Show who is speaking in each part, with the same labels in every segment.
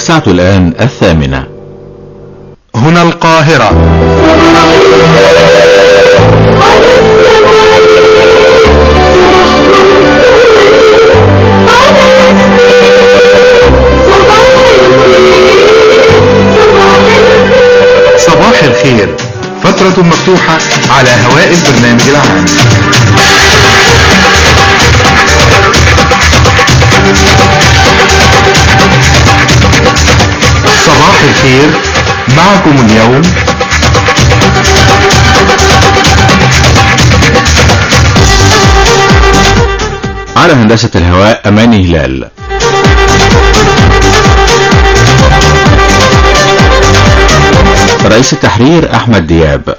Speaker 1: الساعة الآن الثامنة
Speaker 2: هنا القاهرة صباح الخير فترة مفتوحة على هواء البرنامج العام صباح الخير معكم اليوم
Speaker 1: على هندسة الهواء أماني هلال رئيس التحرير أحمد دياب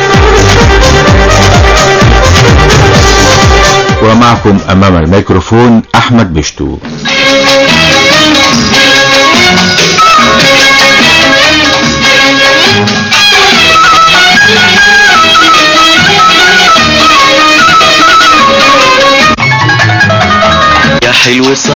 Speaker 1: ومعكم أمام الميكروفون أحمد بشتو
Speaker 3: يا حلو صح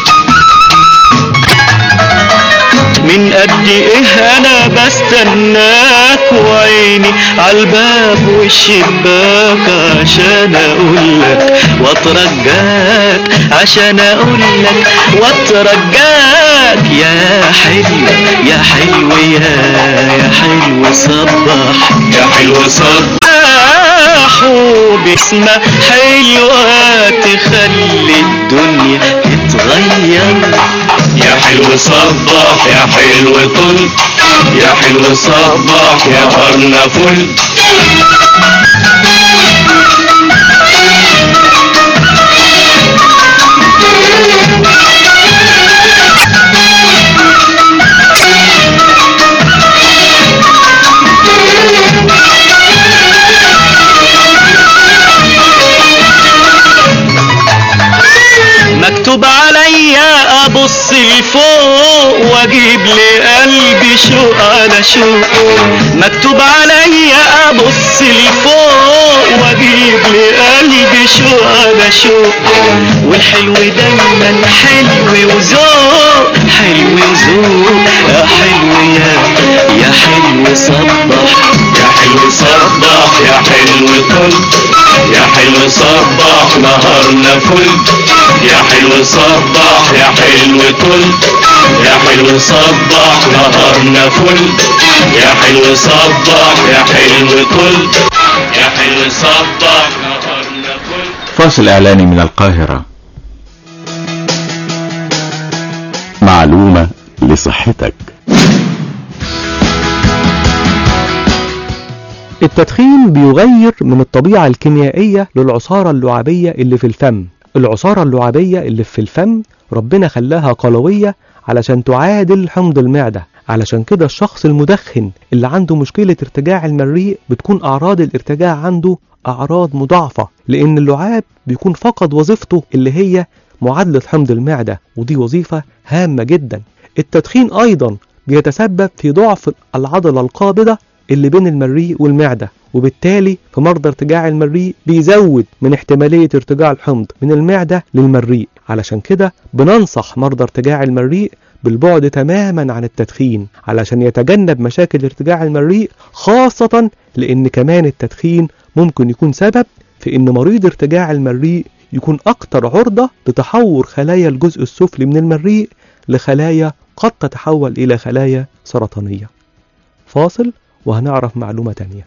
Speaker 3: من قد ايه انا بستناك وعيني عالباب والشباك عشان اقولك واترجاك عشان اقولك واترجاك يا حلو يا حلو يا يا حلو صباح يا حلو صباح وبسمة حلوة تخلي الدنيا تتغير يا حلو صباح يا حلو طل يا حلو صباح يا قرن فل مكتوب عليا ابص لفوق واجيب لقلبي شوق على شوق مكتوب عليا ابص لفوق واجيب لقلبي شوق على شوق والحلو دايما حلو وذوق حلو وذوق يا حلو يا يا حلو صبح يا حلو صبح يا حلو طل يا حلو صبح نهارنا فل يا حلو صبح يا حلو طل يا حلو صبح نهارنا فل يا حلو صبح يا حلو طل يا حلو صبح نهارنا فل
Speaker 1: فاصل إعلاني من القاهرة
Speaker 4: معلومة لصحتك
Speaker 5: التدخين بيغير من الطبيعة الكيميائية للعصارة اللعابية اللي في الفم العصارة اللعابية اللي في الفم ربنا خلاها قلوية علشان تعادل حمض المعدة علشان كده الشخص المدخن اللي عنده مشكلة ارتجاع المريء بتكون أعراض الارتجاع عنده أعراض مضاعفة لأن اللعاب بيكون فقد وظيفته اللي هي معادلة حمض المعدة ودي وظيفة هامة جدا التدخين أيضا بيتسبب في ضعف العضلة القابضة اللي بين المريء والمعدة وبالتالي في مرضى ارتجاع المريء بيزود من احتمالية ارتجاع الحمض من المعدة للمريء علشان كده بننصح مرضى ارتجاع المريء بالبعد تماما عن التدخين علشان يتجنب مشاكل ارتجاع المريء خاصة لأن كمان التدخين ممكن يكون سبب في أن مريض ارتجاع المريء يكون أكتر عرضة لتحور خلايا الجزء السفلي من المريء لخلايا قد تتحول إلى خلايا سرطانية فاصل وهنعرف معلومة تانية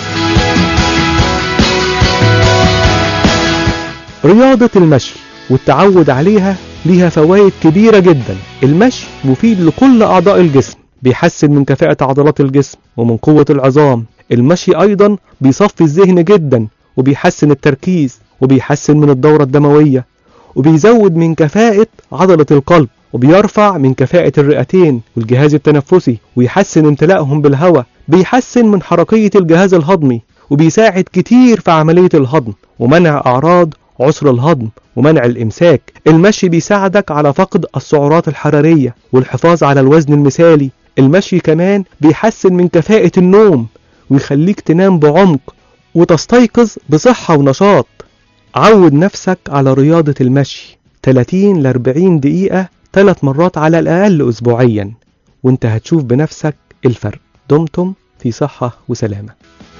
Speaker 5: رياضة المشي والتعود عليها ليها فوائد كبيرة جدا المشي مفيد لكل أعضاء الجسم بيحسن من كفاءة عضلات الجسم ومن قوة العظام المشي أيضا بيصفي الذهن جدا وبيحسن التركيز وبيحسن من الدورة الدموية وبيزود من كفاءة عضلة القلب وبيرفع من كفاءة الرئتين والجهاز التنفسي ويحسن امتلاءهم بالهواء بيحسن من حركية الجهاز الهضمي وبيساعد كتير في عملية الهضم ومنع أعراض عسر الهضم ومنع الإمساك المشي بيساعدك على فقد السعرات الحرارية والحفاظ على الوزن المثالي المشي كمان بيحسن من كفاءة النوم ويخليك تنام بعمق وتستيقظ بصحة ونشاط عود نفسك على رياضة المشي 30 ل 40 دقيقة ثلاث مرات على الأقل أسبوعيا وانت هتشوف بنفسك الفرق دمتم في صحة وسلامة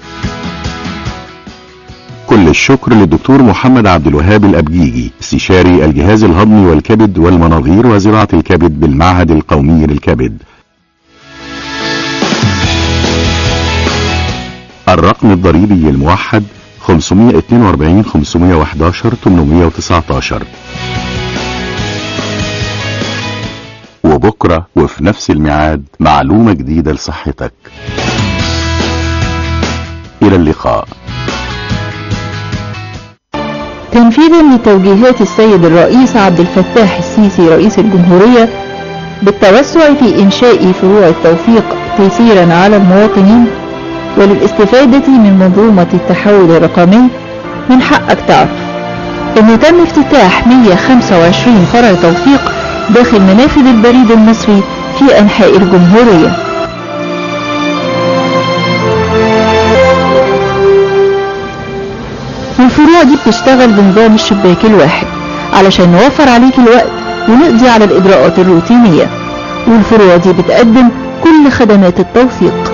Speaker 4: كل الشكر للدكتور محمد عبد الوهاب الأبجيجي استشاري الجهاز الهضمي والكبد والمناظير وزراعة الكبد بالمعهد القومي للكبد الرقم الضريبي الموحد 542 511 819 وبكرة وفي نفس الميعاد معلومة جديدة لصحتك إلى اللقاء
Speaker 6: تنفيذا لتوجيهات السيد الرئيس عبد الفتاح السيسي رئيس الجمهورية بالتوسع في إنشاء فروع التوفيق تيسيرا على المواطنين وللاستفادة من منظومة التحول الرقمي من حقك تعرف انه تم افتتاح 125 فرع توفيق داخل منافذ البريد المصري في انحاء الجمهورية والفروع دي بتشتغل بنظام الشباك الواحد علشان نوفر عليك الوقت ونقضي على الإجراءات الروتينية والفروع دي بتقدم كل خدمات التوثيق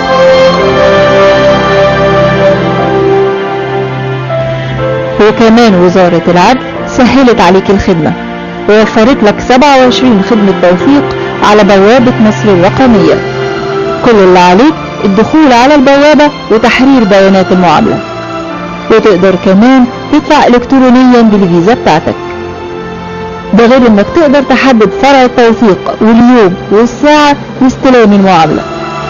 Speaker 6: وكمان وزارة العدل سهلت عليك الخدمة ووفرت لك 27 خدمة توثيق على بوابة مصر الرقمية كل اللي عليك الدخول على البوابة وتحرير بيانات المعاملة وتقدر كمان تدفع الكترونيا بالفيزا بتاعتك ده غير انك تقدر تحدد فرع التوثيق واليوم والساعة لاستلام المعاملة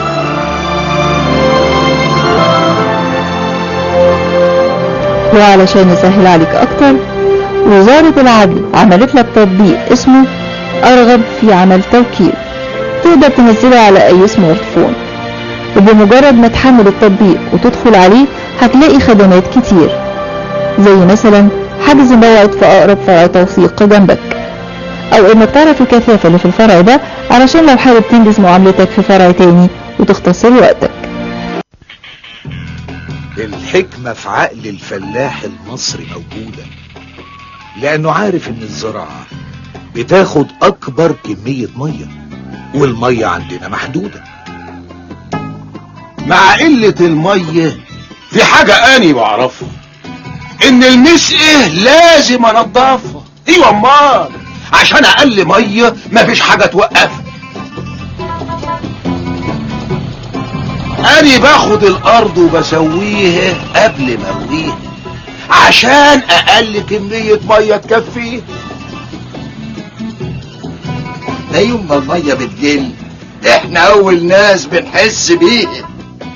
Speaker 6: وعلشان نسهل عليك اكتر وزارة العدل عملت لك تطبيق اسمه ارغب في عمل توكيل تقدر تنزله على اي سمارت فون وبمجرد ما تحمل التطبيق وتدخل عليه هتلاقي خدمات كتير زي مثلا حجز موعد في اقرب فرع توثيق جنبك او انك تعرف الكثافة اللي في الفرع ده علشان لو حابب تنجز معاملتك في فرع تاني وتختصر وقتك
Speaker 7: الحكمة في عقل الفلاح المصري موجودة لأنه عارف إن الزراعة بتاخد أكبر كمية مية والمية عندنا محدودة مع قلة المية في حاجة أني بعرفها إن المسقة لازم أنضفها أيوة أمال عشان أقل مية مفيش حاجة توقفها أنا باخد الأرض وبسويها قبل ما أرويها عشان أقل كمية مية تكفيه ده يوم ما المية بتقل احنا أول ناس بنحس بيها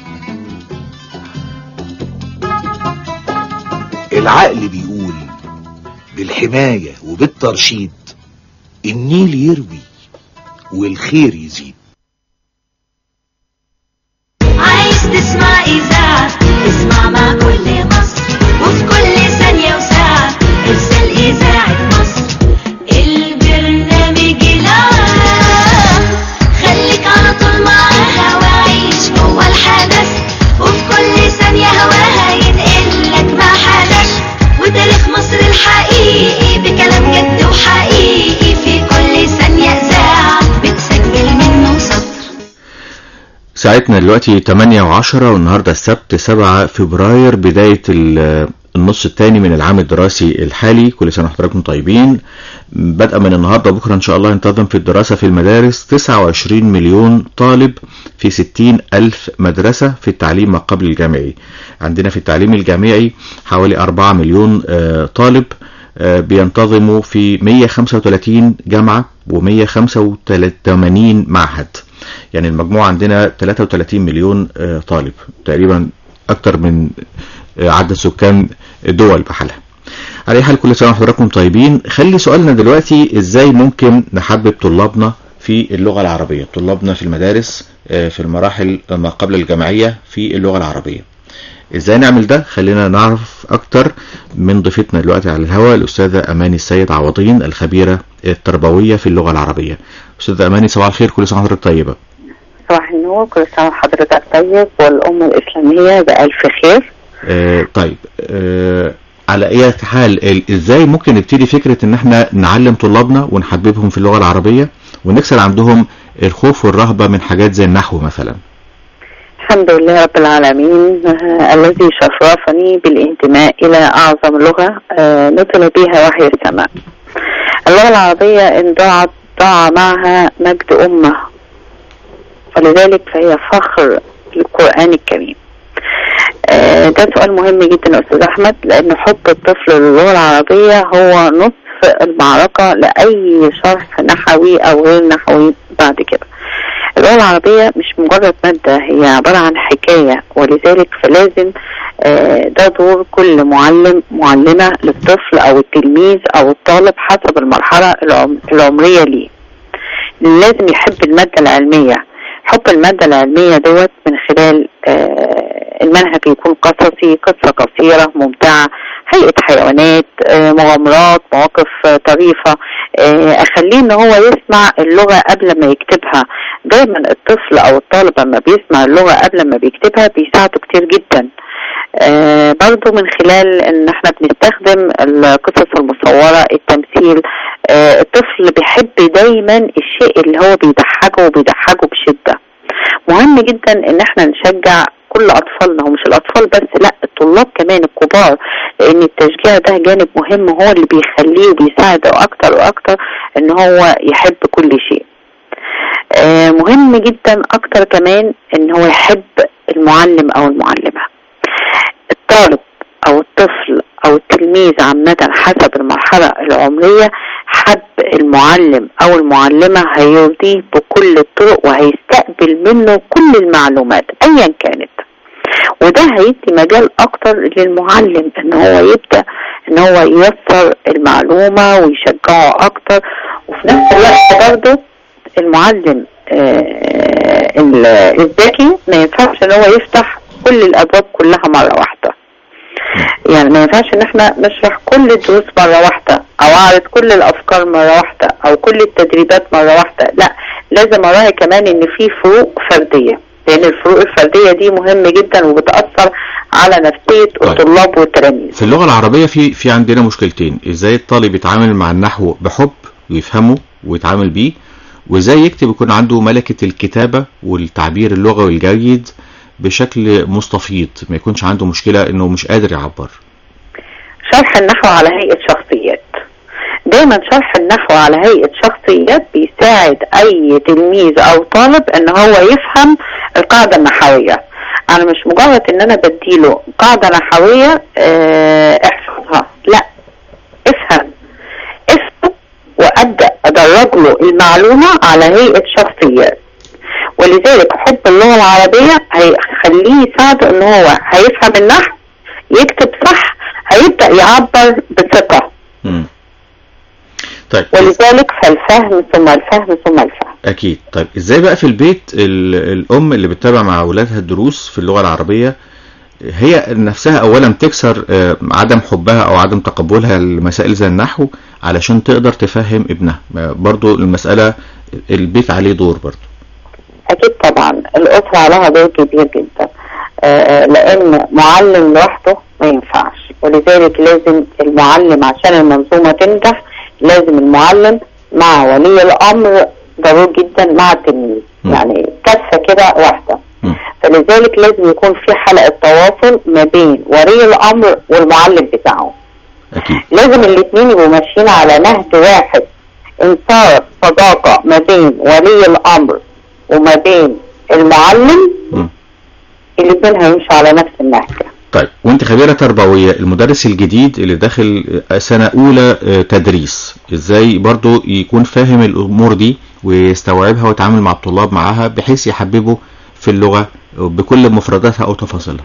Speaker 7: العقل بيقول بالحماية وبالترشيد النيل يروي والخير يزيد
Speaker 8: عايز تسمع إذاعة اسمع مع كل مصر وفي كل ثانية وساعة ارسل إذاعة مصر البرنامج العام خليك على طول معاها وعيش جوه الحدث وفي كل ثانية هواها ينقلك ما حدث وتاريخ مصر الحقيقي بكلام جد وحقيقي في كل ثانية إذاعة بتسجل منه سطر
Speaker 1: ساعتنا دلوقتي 8 و10 والنهاردة السبت 7 فبراير بداية ال- النص الثاني من العام الدراسي الحالي كل سنة وحضراتكم طيبين بدءا من النهاردة بكرة إن شاء الله ينتظم في الدراسة في المدارس 29 مليون طالب في 60 ألف مدرسة في التعليم ما قبل الجامعي عندنا في التعليم الجامعي حوالي 4 مليون آه، طالب آه، بينتظموا في 135 جامعة و185 معهد يعني المجموع عندنا 33 مليون آه، طالب تقريبا أكتر من آه، عدد سكان دول بحالها على أي حال كل سنة وحضراتكم طيبين خلي سؤالنا دلوقتي ازاي ممكن نحبب طلابنا في اللغة العربية طلابنا في المدارس آه، في المراحل ما قبل الجامعية في اللغة العربية ازاي نعمل ده خلينا نعرف اكتر من ضيفتنا دلوقتي على الهواء الاستاذة اماني السيد عوضين الخبيرة التربوية في اللغة العربية استاذة اماني صباح الخير كل سنة وحضرتك طيبة
Speaker 9: صباح النور كل سنة وحضرتك طيب والأمة الإسلامية بألف خير
Speaker 1: آه طيب آه على اي حال ال- ازاي ممكن نبتدي فكرة ان احنا نعلم طلابنا ونحببهم في اللغة العربية ونكسر عندهم الخوف والرهبة من حاجات زي النحو مثلا
Speaker 9: الحمد لله رب العالمين آه، الذي شرفني بالانتماء إلى أعظم لغة آه، نزل بها وحي السماء اللغة العربية إن ضاعت ضاع معها مجد أمة ولذلك فهي فخر للقرآن الكريم آه، ده سؤال مهم جدا يا أستاذ أحمد لأن حب الطفل للغة العربية هو نصف المعركة لأي شرح نحوي أو غير نحوي بعد كده اللغة العربية مش مجرد مادة هي عبارة عن حكاية ولذلك فلازم آه، ده دور كل معلم معلمة للطفل أو التلميذ أو الطالب حسب المرحلة العم- العمرية ليه لازم يحب المادة العلمية حب المادة العلمية دوت من خلال آه، المنهج يكون قصصي قصة قصيرة ممتعة هيئة حيوانات آه، مغامرات مواقف آه، طريفة آه، أخليه إن هو يسمع اللغة قبل ما يكتبها دايما الطفل أو الطالب لما بيسمع اللغة قبل ما بيكتبها بيساعده كتير جدا آه، برضو من خلال ان احنا بنستخدم القصص المصورة التمثيل آه، الطفل بيحب دايما الشيء اللي هو بيضحكه وبيضحكه بشدة مهم جدا ان احنا نشجع كل اطفالنا ومش الاطفال بس لا الطلاب كمان الكبار لان التشجيع ده جانب مهم هو اللي بيخليه وبيساعده اكتر واكتر ان هو يحب كل شيء آه، مهم جدا اكتر كمان ان هو يحب المعلم او المعلمة الطالب او الطفل او التلميذ عامة حسب المرحلة العمرية حب المعلم او المعلمة هيرضيه بكل الطرق وهيستقبل منه كل المعلومات ايا كانت وده هيدي مجال اكتر للمعلم ان هو يبدأ ان هو ييسر المعلومة ويشجعه اكتر وفي نفس الوقت برضه المعلم آه، ال- الذكي ما ينفعش ان هو يفتح كل الابواب كلها مرة واحدة يعني ما ينفعش ان احنا نشرح كل الدروس مرة واحدة او اعرض كل الافكار مرة واحدة او كل التدريبات مرة واحدة لا لازم اراعي كمان ان في فروق فردية لان الفروق الفردية دي مهمة جدا وبتأثر على نفسية الطلاب والتلاميذ
Speaker 1: في اللغة العربية في في عندنا مشكلتين ازاي الطالب يتعامل مع النحو بحب ويفهمه ويتعامل بيه وازاي يكتب يكون عنده ملكة الكتابة والتعبير اللغوي الجيد بشكل مستفيض ما يكونش عنده مشكلة انه مش قادر يعبر
Speaker 9: شرح النحو على هيئة شخصيات دايما شرح النحو على هيئة شخصيات بيساعد اي تلميذ او طالب ان هو يفهم القاعدة النحوية انا مش مجرد ان انا بديله قاعدة نحوية اه احفظها لا افهم افهم وابدأ ادرج له المعلومة على هيئة شخصيات ولذلك حب اللغة العربية هيخليه يساعده ان هو هيفهم النحو يكتب صح هيبدأ يعبر بثقة
Speaker 1: مم. طيب
Speaker 9: ولذلك فالفهم ثم الفهم ثم الفهم
Speaker 1: اكيد طيب ازاي بقى في البيت ال- الام اللي بتتابع مع اولادها الدروس في اللغة العربية هي نفسها اولا تكسر آه، عدم حبها او عدم تقبلها لمسائل زي النحو علشان تقدر تفهم ابنها آه، برضو المسألة البيت عليه دور برضو
Speaker 9: اكيد طبعا الاسرة عليها دور كبير جدا آه، لان معلم لوحده ما ينفعش ولذلك لازم المعلم عشان المنظومة تنجح لازم المعلم مع ولي الامر ضروري جدا مع التلميذ يعني كفة كده واحدة فلذلك لازم يكون في حلقة تواصل ما بين ولي الامر والمعلم بتاعه
Speaker 1: أكيد.
Speaker 9: لازم الاثنين يبقوا ماشيين على نهج واحد ان صار صداقة ما بين ولي الامر وما بين المعلم
Speaker 1: مم.
Speaker 9: الاثنين هيمشوا على نفس النهج
Speaker 1: طيب وانت خبيرة تربوية المدرس الجديد اللي داخل سنة اولى آه، تدريس ازاي برضو يكون فاهم الامور دي ويستوعبها ويتعامل مع الطلاب معاها بحيث يحببه في اللغة بكل مفرداتها او تفاصيلها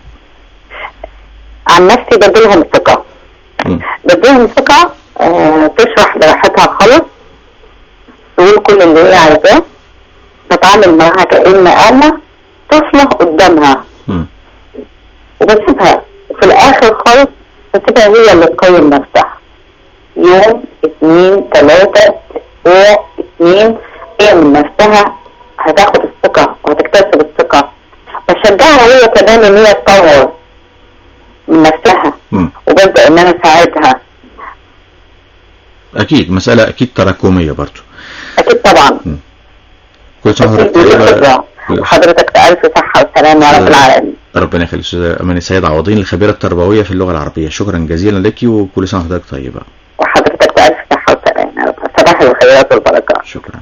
Speaker 9: عن نفسي بديلهم ثقة
Speaker 1: مم.
Speaker 9: بديهم ثقة آه، تشرح براحتها خالص تقول كل اللي هي عايزاه بتعامل معاها كأن أنا طفلة قدامها
Speaker 1: مم.
Speaker 9: وبسيبها وفي الآخر خالص بسيبها هي اللي تقيم نفسها يوم اتنين تلاتة اسبوع اتنين هي من نفسها هتاخد الثقة وهتكتسب الثقة بشجعها هي كمان ان هي تطور من نفسها
Speaker 1: مم.
Speaker 9: وببدأ ان انا اساعدها
Speaker 1: اكيد مساله اكيد تراكميه برضو
Speaker 9: اكيد طبعا
Speaker 1: كل سنه وحضرتك
Speaker 9: أكيد
Speaker 1: طيبه
Speaker 9: بالخبرة. وحضرتك بألف صحة وسلامة يا رب العالمين
Speaker 1: ربنا يخليك استاذه اماني سيد عوضين الخبيره التربويه في اللغه العربيه شكرا جزيلا لك وكل سنه وحضرتك طيبه
Speaker 9: وحضرتك بألف صحة وسلامة يا رب صباح الخيرات والبركات
Speaker 1: شكرا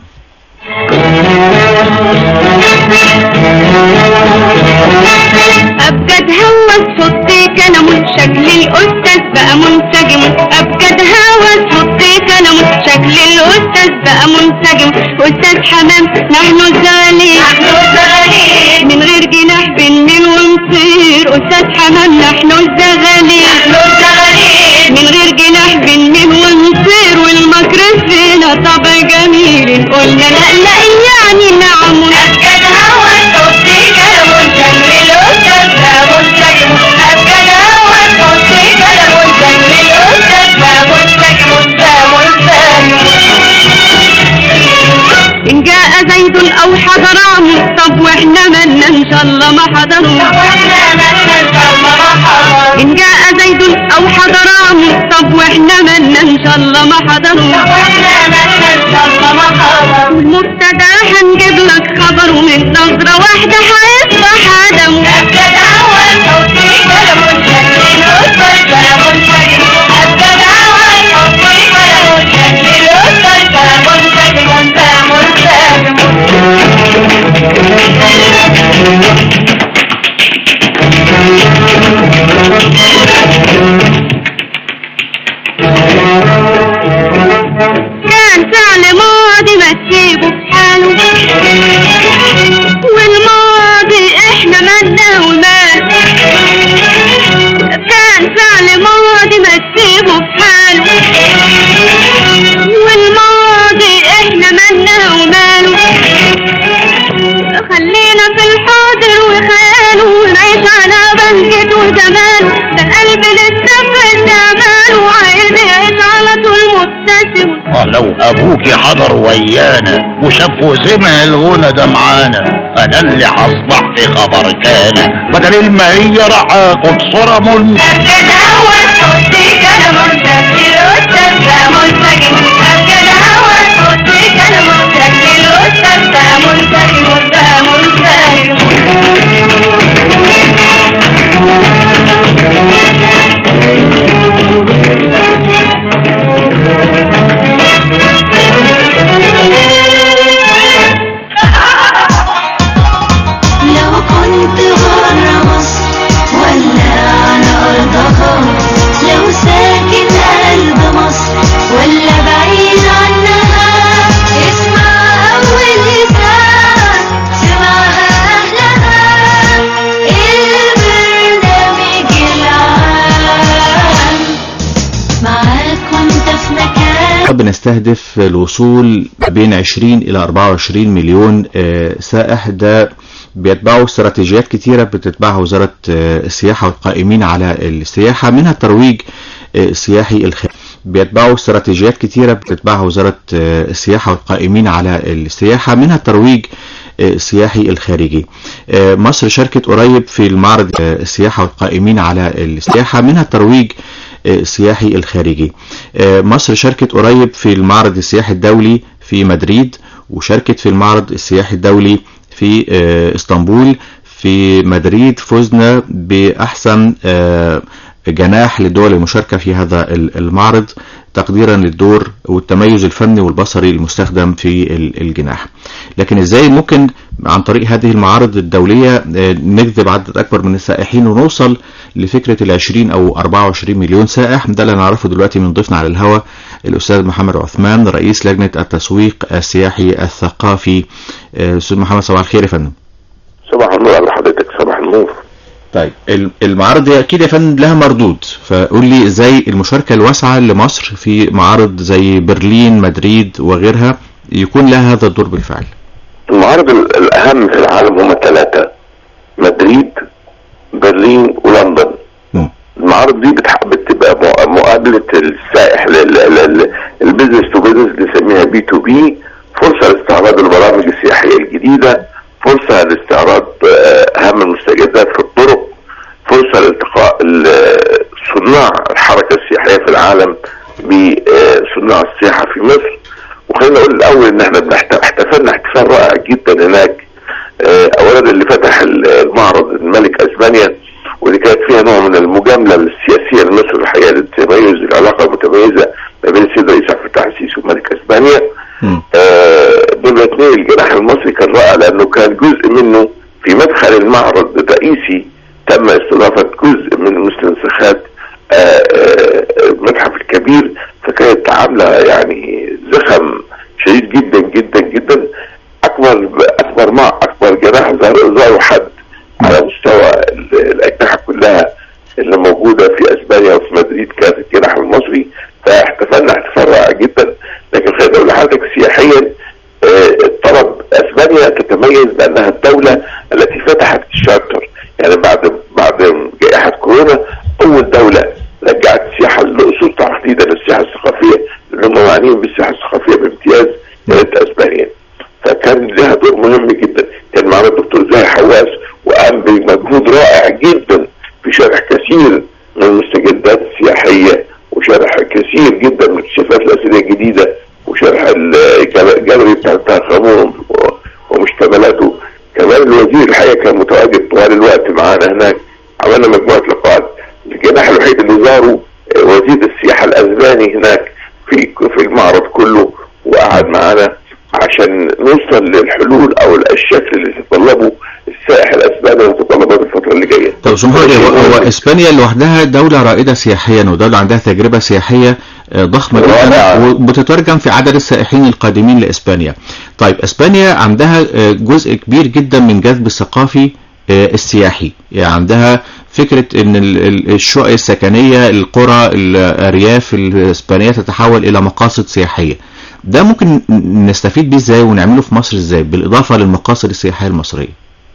Speaker 8: أبجد هوس حطي كلام شكل الأستاذ بقى منسجم أبجد هوس حطي كلام شكل الأستاذ بقى منسجم أستاذ حمام نحن الزغالين من غير جناح بالليل ونطير أستاذ حمام نحن الزغالين من غير جناح بالليل ونطير والمكر فينا طبع جميل قلنا لا لا يعني نعم أبجد هوس حطي كلام شكل الأستاذ بقى منسجم أبجد هوس حطي كلام شكل الأستاذ بقى منسجم بقى منسجم إن جاء زيد أو حضر عمرو طب وإحنا مالنا إن شاء الله ما حضروا إن جاء زيد أو حضر عمرو طب وإحنا مالنا إن شاء الله ما حضروا والمبتدا هنجيب لك خبر ومن نظرة واحدة هيصبح آدم أبجد أول حطي كلام شكل الأسد كلام سجن أبجد أول حطي كلام شكل الأسد كلام سجن كلام كان فعل ماضي ما تسيبه في حاله والماضي احنا مالنا ومال كان فعل ماضي ما تسيبه في حاله والماضي احنا مالنا وماله خلينا في الحاضر وخياله ونعيش على بهجته وجماله ده قلب لسه في استعماله وعايز يعيش على طول مبتسم
Speaker 10: لو ابوكي حضر ويانا وشاف وسمع الغنى ده معانا انا اللي هصبح في خبر كان بدل ما هي راح اخد صورة من
Speaker 8: أبجد أول حطي كلام شكل الأستاذ بقى منسجم أبجد أول حطي كلام شكل الأستاذ بقى منسجم بقى منسجم لو كنت برا مصر ولا على أرضها لو ساكن قلب مصر ولا بعيد عنها اسمع أول إذاعة سمعها أهلها البرنامج العام معاك وانت في مكان
Speaker 1: نحب نستهدف الوصول بين 20 إلى 24 مليون آه، سائح ده بيتبعوا استراتيجيات كتيرة بتتبعها وزارة آه، السياحة والقائمين على السياحة منها الترويج آه، السياحي الخارجي بيتبعوا استراتيجيات كتيرة بتتبعها وزارة آه، السياحة والقائمين على السياحة منها الترويج آه، السياحي الخارجي آه، مصر شاركت قريب في المعرض آه، السياحة والقائمين على السياحة منها الترويج آه، السياحي الخارجي آه، مصر شاركت قريب في المعرض السياحي الدولي في مدريد وشاركت في المعرض السياحي الدولي في آه، اسطنبول في مدريد فزنا بأحسن آه، جناح للدول المشاركة في هذا ال- المعرض تقديرا للدور والتميز الفني والبصري المستخدم في ال- الجناح لكن ازاي ممكن عن طريق هذه المعارض الدولية آه، نجذب عدد اكبر من السائحين ونوصل لفكرة العشرين او 24 مليون سائح ده اللي نعرفه دلوقتي من ضيفنا على الهواء الاستاذ محمد عثمان رئيس لجنة التسويق السياحي الثقافي آه، استاذ محمد صباح الخير يا فندم
Speaker 11: صباح النور على حضرتك صباح النور
Speaker 1: طيب ال- المعارض دي اكيد يا فندم لها مردود فقول لي ازاي المشاركة الواسعة لمصر في معارض زي برلين مدريد وغيرها يكون لها هذا الدور بالفعل
Speaker 11: المعارض ال- الأهم في العالم هم ثلاثة مدريد برلين ولندن
Speaker 1: مم.
Speaker 11: المعارض دي بتح- بتبقى مق- مقابلة السائح البيزنس تو بيزنس بنسميها بي تو بي فرصة لاستعراض البرامج السياحية الجديدة فرصة لاستعراض آه، أهم المستجدات في الطرق فرصة لالتقاء ال- صناع الحركة السياحية في العالم بصناع السياحه في مصر وخلينا نقول الاول ان احنا بنحت- احتفلنا احتفال رائع جدا هناك آه، اولا اللي فتح ال- المعرض الملك اسبانيا ودي كانت فيها نوع من المجامله السياسيه لمصر الحقيقه للتميز العلاقه المتميزه ما بين السيد رئيس عبد الفتاح السيسي وملك اسبانيا آه، دول الاثنين الجناح المصري كان رائع لانه كان جزء منه في مدخل المعرض الرئيسي تم استضافه جزء من مستنسخات آه، آه، المتحف الكبير فكانت عامله يعني زخم شديد جدا جدا جدا اكبر اكبر مع اكبر جناح زار- زاروا حد على مستوى ال- الاجنحه كلها اللي موجوده في اسبانيا وفي مدريد كانت الجناح المصري فاحتفلنا احتفال رائع جدا لكن خليني اقول لحضرتك سياحيا آه، الطلب اسبانيا تتميز بانها الدوله التي فتحت الشارتر يعني بعد بعد جائحه كورونا اول دوله رجعت السياحه للاصول تحديدا السياحه الثقافيه اللي هم معنيين بالسياحه الثقافيه بامتياز كانت اسبانيا فكان لها دور مهم جدا كان معنا الدكتور زاهي حواس وقام بمجهود رائع جدا في شرح كثير من المستجدات السياحيه وشرح كثير جدا من الاكتشافات الاثريه الجديده وشرح الجال- الجاليري بتاع خامون ومشتملاته كمان الوزير الحقيقه كان متواجد طوال الوقت معانا هناك عملنا مجموعه لقاءات الجناح الوحيد اللي زاره آه، وزير السياحه الاسباني هناك في في المعرض كله وقعد معانا عشان نوصل للحلول او الشكل اللي تتطلبه السائح الاسباني وتتطلبات الفتره اللي جايه.
Speaker 1: طب استاذ محمد هو, هو اسبانيا لوحدها دولة رائدة سياحيا ودولة عندها تجربة سياحية آه، ضخمة جدا وبتترجم في عدد السائحين القادمين لاسبانيا. طيب اسبانيا عندها آه، جزء كبير جدا من جذب الثقافي آه، السياحي، يعني عندها فكرة ان ال- ال- الشقق السكنية القرى الارياف الاسبانية تتحول الى مقاصد سياحية. ده ممكن ن- نستفيد بيه ازاي ونعمله في مصر ازاي بالاضافة للمقاصد السياحية المصرية.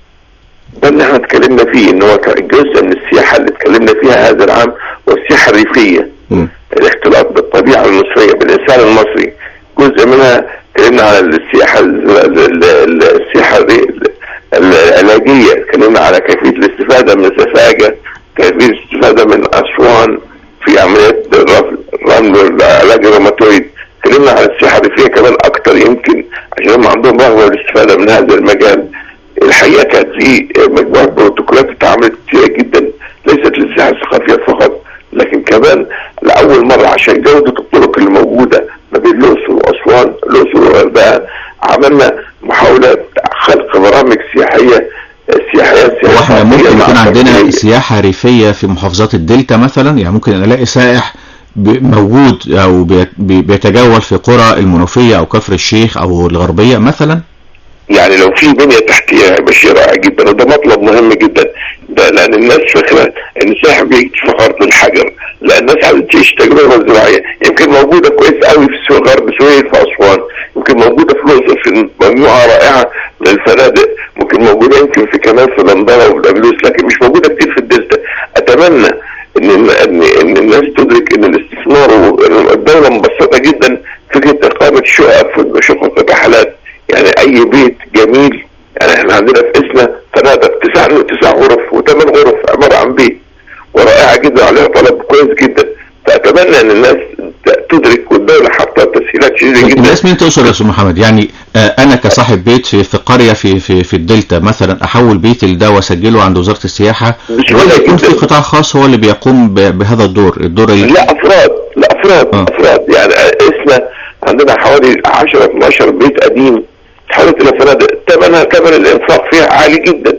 Speaker 11: ده اللي احنا اتكلمنا فيه ان هو كان جزء من السياحه اللي اتكلمنا فيها هذا العام والسياحه الريفيه الاختلاط بالطبيعه المصريه بالانسان المصري جزء منها اتكلمنا على السياحه ال- ال- ال- السياحه الري- ال- العلاجيه اتكلمنا على كيفيه الاستفاده من السفاجه كيفيه الاستفاده من اسوان في عمليات الرفل الرمل والعلاج الروماتويد اتكلمنا على السياحه الريفيه كمان اكتر يمكن عشان هم عندهم رغبه بالاستفاده من هذا المجال الحقيقه كانت في مجموعه بروتوكولات اتعملت كتير جدا ليست للسياحه الثقافيه فقط لكن كمان لاول مره عشان جوده الطرق اللي موجوده ما بين الاقصر واسوان الاقصر والغردقه عملنا محاوله خلق برامج سياحيه سياحيه
Speaker 1: هو احنا ممكن
Speaker 11: مع
Speaker 1: يكون عندنا
Speaker 11: التقنية.
Speaker 1: سياحة ريفية في محافظات الدلتا مثلا يعني ممكن الاقي سائح ب- موجود او بي- بي- بيتجول في قرى المنوفية او كفر الشيخ او الغربية مثلا
Speaker 11: يعني لو في بنية تحتية هيبقى شيء رائع جدا وده مطلب مهم جدا ده لان الناس فاكره ان الساحل بيجي فقط للحجر لا الناس عايزه تعيش تجربه زراعيه يمكن موجوده كويس قوي في سوق غرب سويد في اسوان يمكن موجوده في الاقصر في مجموعه رائعه من الفنادق ممكن موجوده يمكن في كمان في دندره وفي الأندلس لكن مش موجوده كتير في الدلتا اتمنى ان ان ان الناس تدرك ان الاستثمار والدوله مبسطه جدا فكره اقامه شقق في شقق الرحلات يعني اي بيت جميل يعني احنا عندنا في اسنا فنادق تسع تسع غرف وثمان غرف عباره عن بيت ورائعه جدا عليها طلب كويس جدا فاتمنى ان الناس تدرك والدوله حاطه تسهيلات شديده جدا
Speaker 1: الناس مين تقصد يا استاذ محمد يعني آه، انا كصاحب بيت في, في قرية في, في, في الدلتا مثلا احول بيتي لده واسجله عند وزارة السياحة ولا يكون في قطاع خاص هو اللي بيقوم ب- بهذا الدور الدور اللي
Speaker 11: لا افراد لا افراد افراد يعني اسنا عندنا حوالي 10 12 بيت قديم تحولت الى فنادق ثمنها ثمن الانفاق فيها عالي جدا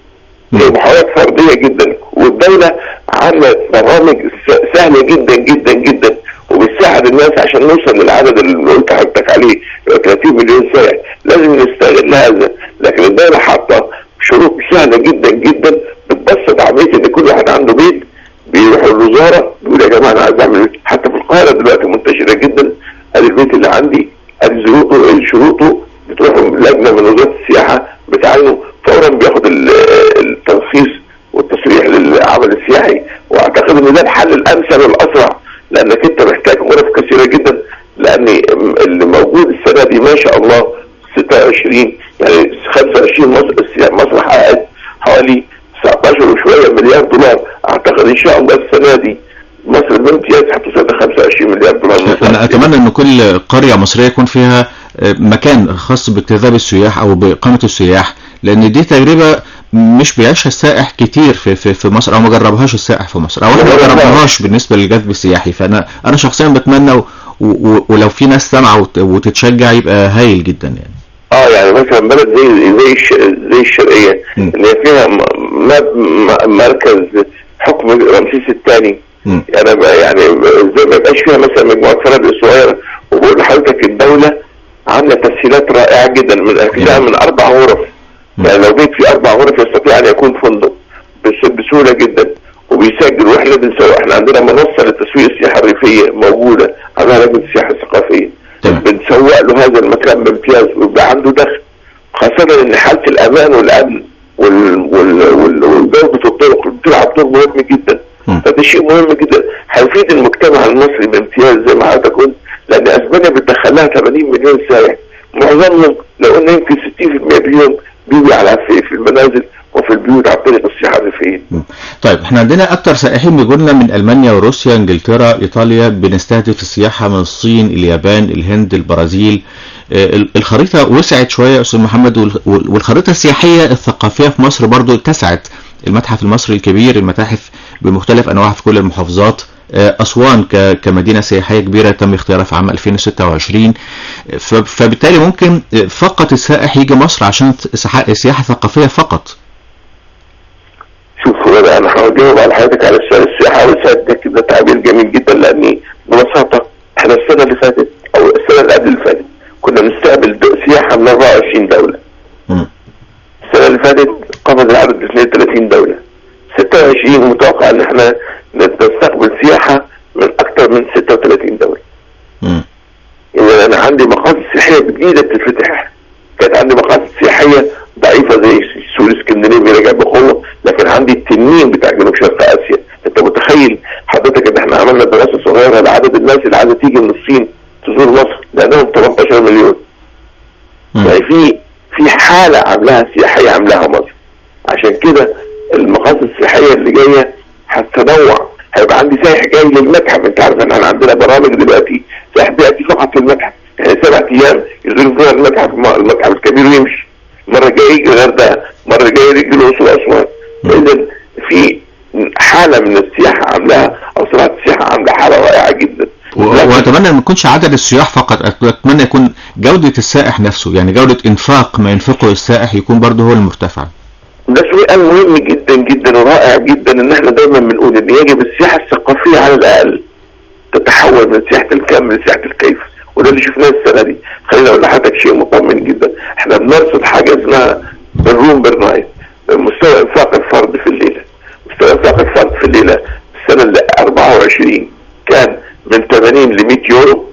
Speaker 11: هي محاولات فرديه جدا والدوله عملت برامج س- سهله جدا جدا جدا وبتساعد الناس عشان نوصل للعدد اللي قلت حضرتك عليه يبقى 30 مليون سائح لازم نستغل هذا لكن الدوله حاطه شروط سهله جدا جدا بتبسط عمليه ان كل واحد عنده بيت بيروح الوزاره بيقول يا جماعه انا عايز اعمل بيت. حتى في القاهره دلوقتي منتشره جدا ادي البيت اللي عندي ادي شروطه شروطه بتروح لجنه من وزاره السياحه بتعينه فورا بياخد ال- الترخيص والتصريح للعمل السياحي واعتقد ان ده الحل الامثل والاسرع لانك انت محتاج غرف كثيره جدا لان اللي موجود السنه دي ما شاء الله 26 يعني 25 مصر السياح- مسرح قاعد حوالي 19 وشويه مليار دولار اعتقد ان شاء الله السنه دي مصر بامتياز هتوصل ل 25 مليار دولار
Speaker 1: انا اتمنى ان كل قريه مصريه يكون فيها آه، مكان خاص باجتذاب السياح او باقامه السياح لان دي تجربه مش بيعيشها السائح كتير في في في مصر او ما جربهاش السائح في مصر او احنا ما جربناهاش بالنسبه للجذب السياحي فانا انا شخصيا بتمنى و و ولو في ناس سامعه وت- وتتشجع يبقى هايل جدا يعني
Speaker 11: اه يعني مثلا بلد زي زي الش- زي الشرقيه اللي هي فيها م- م- م- مركز حكم رمسيس الثاني
Speaker 1: مم.
Speaker 11: يعني بقى- يعني زي ما يبقاش فيها مثلا مجموعه فنادق صغيره وبقول لحضرتك الدوله عامله تسهيلات رائعه جدا من فيها من اربع غرف يعني لو بيت فيه اربع غرف يستطيع ان يكون فندق بس- بسهوله جدا وبيسجل واحنا بنسوق احنا عندنا منصه لتسويق السياحه الريفيه موجوده عاملها لجنه السياحه الثقافيه بنسوق له هذا المكان بامتياز ويبقى عنده دخل خاصه ان حاله الامان والامن وال... وال... وال... وجوده الطرق بتلعب دور مهم جدا فده شيء مهم جدا هيفيد المجتمع المصري بامتياز زي ما حضرتك قلت لان اسبانيا بتدخل لها 80 مليون سائح معظمهم لو قلنا يمكن 60% فيهم بيجي على في, في المنازل وفي البيوت عن طريق السياحه الريفيه
Speaker 1: طيب احنا عندنا اكتر سائحين بيجوا لنا من المانيا وروسيا انجلترا ايطاليا بنستهدف السياحه من الصين اليابان الهند البرازيل آه، ال- الخريطه وسعت شويه يا استاذ محمد وال- وال- والخريطه السياحيه الثقافيه في مصر برضو اتسعت المتحف المصري الكبير المتاحف بمختلف انواعها في كل المحافظات آه، أسوان ك- كمدينة سياحية كبيرة تم اختيارها في عام 2026 ف- فبالتالي ممكن آه، فقط السائح يجي مصر عشان سح- سياحة ثقافية فقط
Speaker 11: شوف هو ده انا هجاوب على حضرتك على السؤال السياحه والسياحه ده تعبير جميل جدا لاني ببساطه احنا السنه اللي فاتت او السنه اللي قبل اللي فاتت كنا بنستقبل دو- سياحه من 24 دوله السنه اللي فاتت قفز العدد ل 32 دوله 26 متوقع ان احنا نستقبل سياحه من اكثر من 36 دوله اذا انا عندي مقاصد سياحيه جديده بتتفتح كانت عندي مقاصد سياحيه ضعيفه زي سور اسكندريه بيرجع بقوه لكن عندي التنين بتاع جنوب شرق اسيا انت متخيل حضرتك ان احنا عملنا دراسه صغيره لعدد الناس اللي عايزه تيجي من الصين تزور مصر لانهم 18 مليون يعني في في حاله عاملاها سياحيه عاملاها مصر عشان كده المقاصد السياحيه اللي جايه هتتنوع هيبقى عندي سائح جاي للمتحف انت عارف ان احنا عندنا برامج دلوقتي سائح بياتي فقط للمتحف يعني سبع ايام يزور فيها المتحف المتحف الكبير ويمشي مره جاي يجي الغردقه مره جاي يجي الاقصر واسوان اذا في حاله من السياحه عاملاها او صناعه السياحه عامله حاله رائعه جدا
Speaker 1: و- واتمنى ان ما يكونش عدد السياح فقط اتمنى يكون جودة السائح نفسه يعني جودة انفاق ما ينفقه السائح يكون برضه هو المرتفع
Speaker 11: ده سؤال مهم جدا جدا ورائع جدا ان احنا دايما بنقول ان يجب السياحه الثقافيه على الاقل تتحول من سياحه الكم لسياحه الكيف وده اللي شفناه السنه دي خليني اقول لحضرتك شيء مطمن جدا احنا بنرصد حاجه اسمها الروم بير نايت مستوى انفاق الفرد في الليله مستوى انفاق الفرد في الليله السنه اللي 24 كان من 80 ل 100 يورو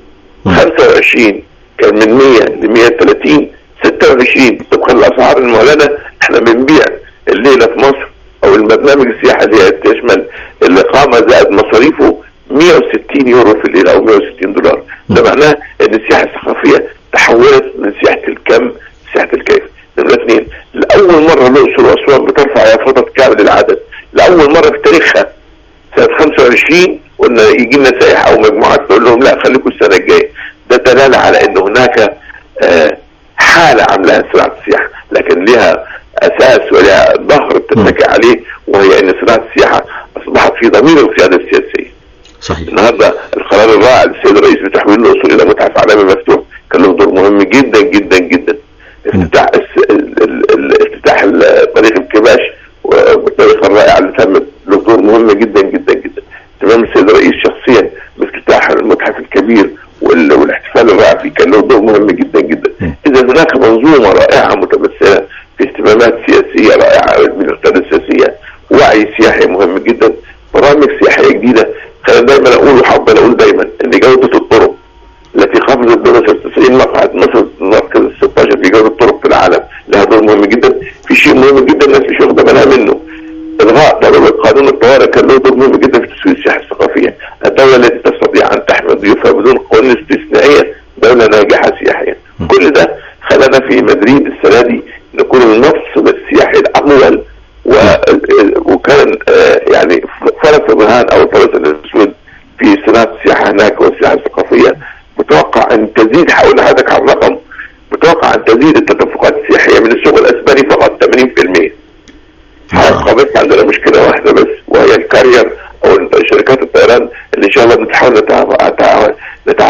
Speaker 11: 25 كان من 100 ل 130 26 طبقا للاسعار المعلنه احنا بنبيع الليله في مصر او البرنامج السياحي اللي هي تشمل الاقامه زائد مصاريفه 160 يورو في الليله او 160 دولار ده معناه ان السياحه الثقافيه تحولت من سياحه الكم لسياحه الكيف نمرة اثنين لاول مره الاقصر واسوان بترفع يافطه كامل العدد لاول مره في تاريخها سنه 25 قلنا يجي لنا سائح او مجموعات نقول لهم لا خليكم السنه الجايه ده دلاله على ان هناك آه، حاله عاملاها صناعه السياحه لكن لها اساس ولها ظهر بتتكئ عليه وهي ان صناعه السياحه اصبحت في ضمير القياده السياسيه.
Speaker 1: صحيح.
Speaker 11: النهارده القرار الرائع للسيد الرئيس بتحويل الاصول الى متحف عالمي مفتوح كان له دور مهم جدا جدا جدا. افتتاح الس- ال- ال- ال- افتتاح ال- طريق الكباش والطريقه الرائعه اللي تمت له دور مهم جدا جدا جدا. تمام السيد الرئيس شخصيا بافتتاح المتحف الكبير وال- والاحتفال الرائع فيه كان له دور مهم جدا جدا. اذا هناك منظومه رائعه متمثله في اهتمامات سياسيه رائعه من القياده السياسيه وعي سياحي مهم جدا برامج سياحيه جديده خلينا دايما اقول وحابب اقول دايما ان جوده الطرق التي قفزت بمصر 90 مقعد مصر المركز ال 16 في جوده الطرق في العالم لها دور مهم جدا في شيء مهم جدا الناس مش واخده بالها منه الغاء ضروره قانون الطوارئ كان له دور مهم جدا في تسويق السياحه الثقافيه الدوله التي تستطيع ان تحمي ضيوفها بدون قوانين استثنائيه دوله ناجحه سياحيا كل ده خلانا في مدريد السنه دي نكون المفصل السياحي الاول و... وكان آه، يعني فرس الرهان او الفرس الاسود في صناعه السياحه هناك والسياحه الثقافيه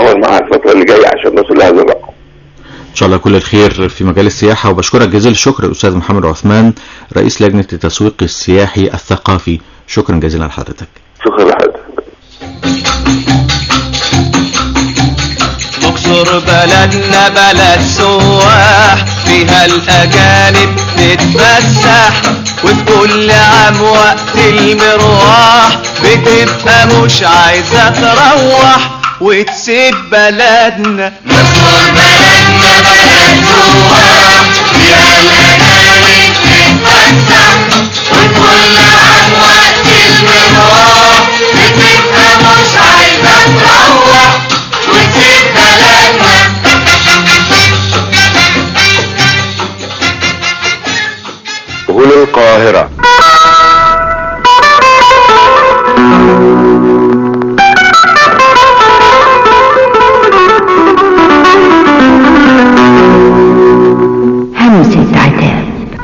Speaker 11: نتعاون معها الفتره اللي جايه عشان نوصل لهذا الرقم
Speaker 1: ان شاء الله كل الخير في مجال السياحه وبشكرك جزيل الشكر الاستاذ محمد عثمان رئيس لجنه التسويق السياحي الثقافي شكرا جزيلا لحضرتك
Speaker 11: شكرا لحضرتك
Speaker 3: اقصر بلدنا بلد سواح فيها الاجانب تتفسح وفي كل عام وقت المروح بتبقى مش عايزة تروح وتسيب بلدنا اقصر بلدنا بلد سواح فيها الاجانب تتفسح وفي كل عام وقت المروح بتبقى مش عايزة تروح وتسيب بلدنا
Speaker 11: هنا القاهره
Speaker 12: همسة عتاب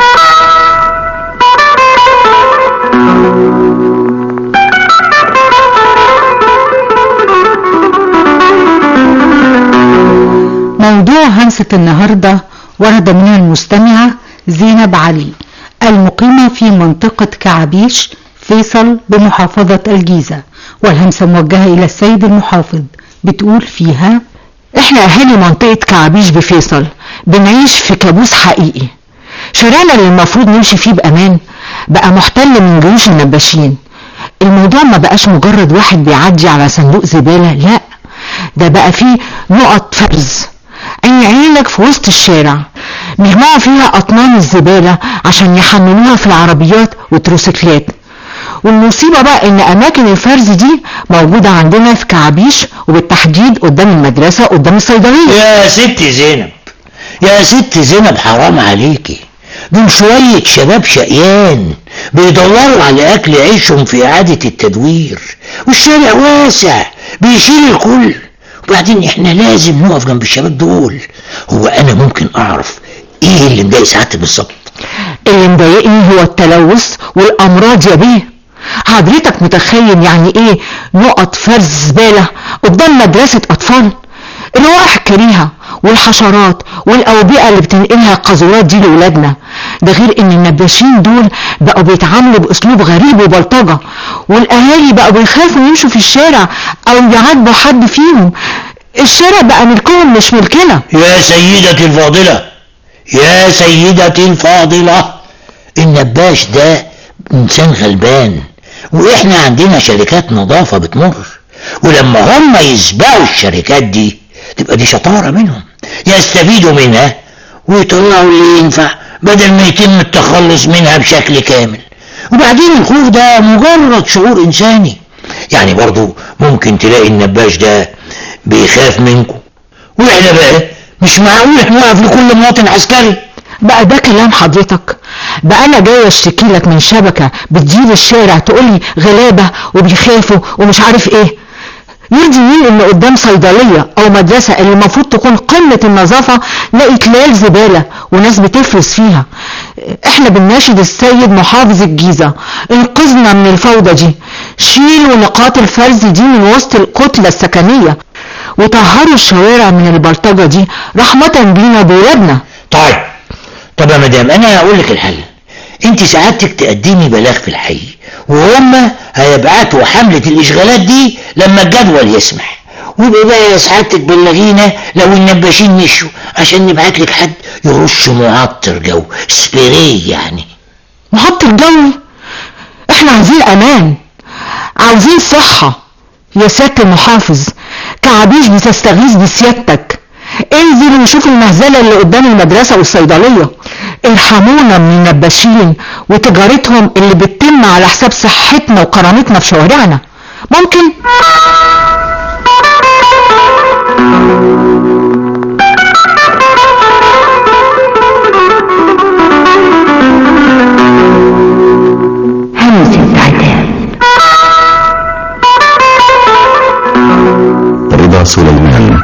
Speaker 12: موضوع همسة النهاردة ورد من المستمعة زينب علي المقيمة في منطقة كعبيش فيصل بمحافظة الجيزة والهمسة موجهة إلى السيد المحافظ بتقول فيها احنا اهالي منطقة كعبيش بفيصل بنعيش في كابوس حقيقي شارعنا اللي المفروض نمشي فيه بأمان بقى محتل من جيوش النباشين الموضوع ما بقاش مجرد واحد بيعدي على صندوق زبالة لا ده بقى فيه نقط فرز عيني عينك في وسط الشارع بيجمعوا فيها أطنان الزبالة عشان يحملوها في العربيات والتروسيكلات والمصيبة بقى ان اماكن الفرز دي موجودة عندنا في كعبيش وبالتحديد قدام المدرسة قدام الصيدلية
Speaker 13: يا ست زينب يا ست زينب حرام عليكي دول شوية شباب شقيان بيدوروا على أكل عيشهم في إعادة التدوير والشارع واسع بيشيل الكل وبعدين احنا لازم نقف جنب الشباب دول هو أنا ممكن أعرف إيه اللي مضايق سعادتك بالظبط
Speaker 12: اللي مضايقني هو التلوث والامراض يا بيه حضرتك متخيل يعني ايه نقط فرز زبالة قدام مدرسة اطفال الروائح الكريهة والحشرات والاوبئة اللي بتنقلها القاذورات دي لولادنا ده غير ان النباشين دول بقوا بيتعاملوا باسلوب غريب وبلطجة والاهالي بقوا بيخافوا يمشوا في الشارع او يعاتبوا حد فيهم الشارع بقى ملكهم مش ملكنا
Speaker 13: يا سيدتي الفاضلة يا سيدتي الفاضلة النباش ده إنسان غلبان وإحنا عندنا شركات نظافة بتمر ولما هم يسبقوا الشركات دي تبقى دي شطارة منهم يستفيدوا منها ويطلعوا اللي ينفع بدل ما يتم التخلص منها بشكل كامل وبعدين الخوف ده مجرد شعور إنساني يعني برضو ممكن تلاقي النباش ده بيخاف منكم وإحنا بقى مش معقول احنا نقف لكل مواطن عسكري
Speaker 12: بقى ده كلام حضرتك بقى انا جاي اشتكي لك من شبكة بتجيب الشارع تقولي غلابة وبيخافوا ومش عارف ايه يرضي مين ان قدام صيدلية او مدرسة اللي المفروض تكون قمة النظافة لاقي تلال زبالة وناس بتفرز فيها احنا بنناشد السيد محافظ الجيزة انقذنا من الفوضى دي شيلوا نقاط الفرز دي من وسط الكتلة السكنية وطهروا الشوارع من البلطجة دي رحمة بينا بولادنا
Speaker 13: طيب طب يا مدام انا هقول لك الحل انت سعادتك تقدمي بلاغ في الحي وهم هيبعتوا حملة الاشغالات دي لما الجدول يسمح ويبقى بقى يا سعادتك بلغينا لو النباشين مشوا عشان نبعت لك حد يرش معطر جو سبراي يعني
Speaker 12: محطة جوي احنا عايزين امان عاوزين صحة يا سيادة المحافظ كعبيش بتستغيث بسيادتك انزل وشوف المهزلة اللي قدام المدرسة والصيدلية ارحمونا من النباشين وتجارتهم اللي بتتم على حساب صحتنا وكرامتنا في شوارعنا ممكن
Speaker 14: همسة عتاب
Speaker 4: رضا سليمان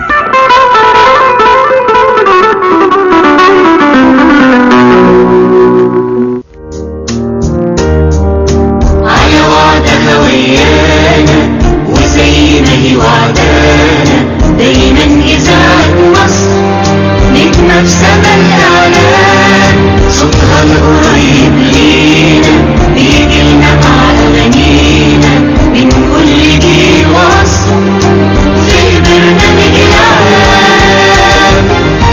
Speaker 3: على وعدها ويانا وزي ما هي وعدانا دايما
Speaker 8: من إذاعة مصر نجمة في سما الإعلام صوتها القريب لينا بيجيلنا مع أغانينا من كل جيل وعصر في برنامج العام